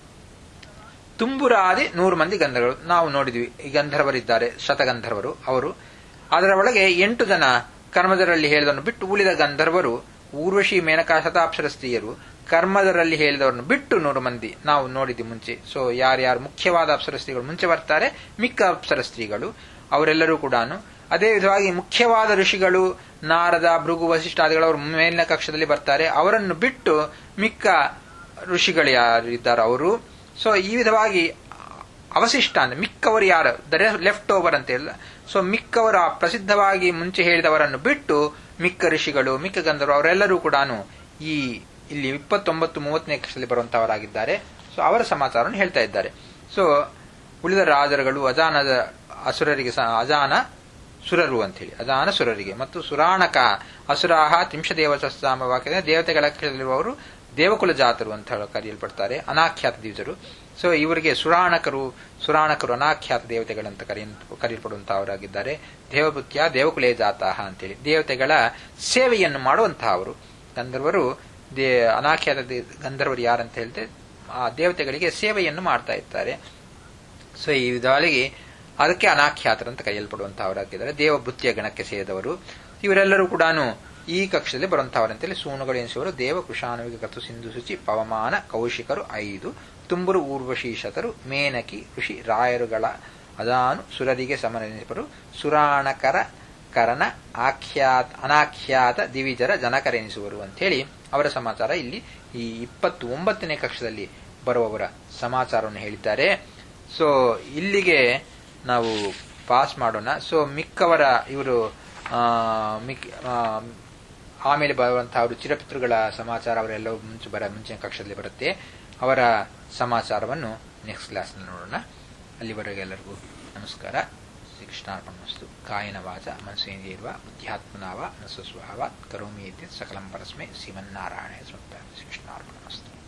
ತುಂಬುರಾದಿ ನೂರು ಮಂದಿ ಗಂಧರ್ವರು ನಾವು ನೋಡಿದ್ವಿ ಈ ಗಂಧರ್ವರಿದ್ದಾರೆ ಶತಗಂಧರ್ವರು ಅವರು ಅದರ ಒಳಗೆ ಎಂಟು ಜನ ಕರ್ಮದರಲ್ಲಿ ಹೇಳಿದವನ್ನು ಬಿಟ್ಟು ಉಳಿದ ಗಂಧರ್ವರು ಊರ್ವಶಿ ಮೇನಕಾ ಶತಾಕ್ಷರ ಸ್ತ್ರೀಯರು ಕರ್ಮದರಲ್ಲಿ ಹೇಳಿದವರನ್ನು ಬಿಟ್ಟು ನೂರು ಮಂದಿ ನಾವು ನೋಡಿದ್ವಿ ಮುಂಚೆ ಸೊ ಯಾರ್ಯಾರು ಮುಖ್ಯವಾದ ಅಪ್ಸರ ಸ್ತ್ರೀಗಳು ಮುಂಚೆ ಬರ್ತಾರೆ ಮಿಕ್ಕ ಅಪ್ಸರ ಸ್ತ್ರೀಗಳು ಅವರೆಲ್ಲರೂ ಕೂಡ ಅದೇ ವಿಧವಾಗಿ ಮುಖ್ಯವಾದ ಋಷಿಗಳು ನಾರದ ಭೃಗು ವಸಿಷ್ಠಾದಿಗಳು ಅವರು ಮೇಲಿನ ಕಕ್ಷದಲ್ಲಿ ಬರ್ತಾರೆ ಅವರನ್ನು ಬಿಟ್ಟು ಮಿಕ್ಕ ಋಷಿಗಳು ಯಾರು ಇದ್ದಾರೆ ಅವರು ಸೊ ಈ ವಿಧವಾಗಿ ಅವಶಿಷ್ಟ ಅಂದ್ರೆ ಮಿಕ್ಕವರು ಯಾರು ದರೆ ಲೆಫ್ಟ್ ಓವರ್ ಅಂತ ಇಲ್ಲ ಸೊ ಮಿಕ್ಕವರ ಪ್ರಸಿದ್ಧವಾಗಿ ಮುಂಚೆ ಹೇಳಿದವರನ್ನು ಬಿಟ್ಟು ಮಿಕ್ಕ ಋಷಿಗಳು ಮಿಕ್ಕ ಗಂಧರು ಅವರೆಲ್ಲರೂ ಕೂಡ ಈ ಇಲ್ಲಿ ಇಪ್ಪತ್ತೊಂಬತ್ತು ಮೂವತ್ತನೇ ಕಕ್ಷದಲ್ಲಿ ಬರುವಂತಹವರಾಗಿದ್ದಾರೆ ಸೊ ಅವರ ಸಮಾಚಾರವನ್ನು ಹೇಳ್ತಾ ಇದ್ದಾರೆ ಸೊ ಉಳಿದ ರಾಜರುಗಳು ಅಜಾನದ ಅಸುರರಿಗೆ ಅಜಾನ ಸುರರು ಅಂತೇಳಿ ಅಜಾನ ಸುರರಿಗೆ ಮತ್ತು ಸುರಾಣಕ ಅಸುರಾಹ ತ್ರಿಂಶದೇವಸಾಮ ವಾಕ್ಯದ ದೇವತೆಗಳ ಕಕ್ಷದಲ್ಲಿರುವವರು ದೇವಕುಲ ಜಾತರು ಅಂತ ಕರೆಯಲ್ಪಡ್ತಾರೆ ಅನಾಖ್ಯಾತ ದಿವಸರು ಸೊ ಇವರಿಗೆ ಸುರಾಣಕರು ಸುರಾಣಕರು ಅನಾಖ್ಯಾತ ದೇವತೆಗಳಂತ ಕರೆಯ ಕರೆಯಲ್ಪಡುವಂತಹವರಾಗಿದ್ದಾರೆ ದೇವಭೃತ್ಯ ದೇವಕುಲೇ ಜಾತಾಹ ಅಂತೇಳಿ ದೇವತೆಗಳ ಸೇವೆಯನ್ನು ಮಾಡುವಂತಹ ಅವರು ಗಂಧರ್ವರು ದೇ ಅನಾಖ್ಯಾತ ಗಂಧರ್ವರು ಯಾರಂತ ಹೇಳಿದ್ರೆ ಆ ದೇವತೆಗಳಿಗೆ ಸೇವೆಯನ್ನು ಮಾಡ್ತಾ ಇರ್ತಾರೆ ಸೊ ಈ ವಿಧವಾಗಿ ಅದಕ್ಕೆ ಅನಾಖ್ಯಾತರು ಅಂತ ಕರೆಯಲ್ಪಡುವಂತಹವರಾಗಿದ್ದಾರೆ ದೇವಭೃತ್ಯ ಗಣಕ್ಕೆ ಸೇರಿದವರು ಇವರೆಲ್ಲರೂ ಕೂಡ ಈ ಕಕ್ಷದಲ್ಲಿ ಬರುವಂತಹವರಂತೇಳಿ ಸೂನುಗಳು ಎನಿಸುವರು ದೇವ ಕೃಷಾನುವಿಗೆ ಕತು ಸಿಂಧು ಶುಚಿ ಪವಮಾನ ಕೌಶಿಕರು ಐದು ತುಂಬುರು ಊರ್ವಶೀಶತರು ಮೇನಕಿ ಋಷಿ ರಾಯರುಗಳ ಅದಾನು ಸುರರಿಗೆ ಸಮನೆನಿಸರು ಸುರಾಣಕರ ಕರನ ಆಖ್ಯಾತ ಅನಾಖ್ಯಾತ ದಿವಿಜರ ಜನಕರೆನಿಸುವರು ಅಂತೇಳಿ ಅವರ ಸಮಾಚಾರ ಇಲ್ಲಿ ಈ ಇಪ್ಪತ್ತು ಒಂಬತ್ತನೇ ಕಕ್ಷದಲ್ಲಿ ಬರುವವರ ಸಮಾಚಾರವನ್ನು ಹೇಳಿದ್ದಾರೆ ಸೊ ಇಲ್ಲಿಗೆ ನಾವು ಪಾಸ್ ಮಾಡೋಣ ಸೊ ಮಿಕ್ಕವರ ಇವರು ಮಿಕ್ ಆಮೇಲೆ ಬರುವಂತಹ ಅವರು ಚಿರಪಿತೃಗಳ ಸಮಾಚಾರ ಅವರೆಲ್ಲವೂ ಮುಂಚೆ ಬರ ಮುಂಚಿನ ಕಕ್ಷದಲ್ಲಿ ಬರುತ್ತೆ ಅವರ ಸಮಾಚಾರವನ್ನು ನೆಕ್ಸ್ಟ್ ಕ್ಲಾಸ್ನಲ್ಲಿ ನೋಡೋಣ ಅಲ್ಲಿವರೆಗೆ ಎಲ್ಲರಿಗೂ ನಮಸ್ಕಾರ ಶ್ರೀಕೃಷ್ಣಾರ್ಪಣಮಸ್ತು ಕಾಯನ ವಾಚ ಮನಸ್ಸೇಂದ್ರಿಯರ್ವ ಬುದ್ಧ್ಯಾತ್ಮನಾವ ನಸ್ವಸ್ವಭಾವ ಕರೋಮಿ ಸಕಲಂ ಪರಸ್ಮೆ ಶ್ರೀಮನ್ನಾರಾಯಣ ಶ್ರೀಕೃಷ್ಣಾರ್ಪಣಮಸ್ತು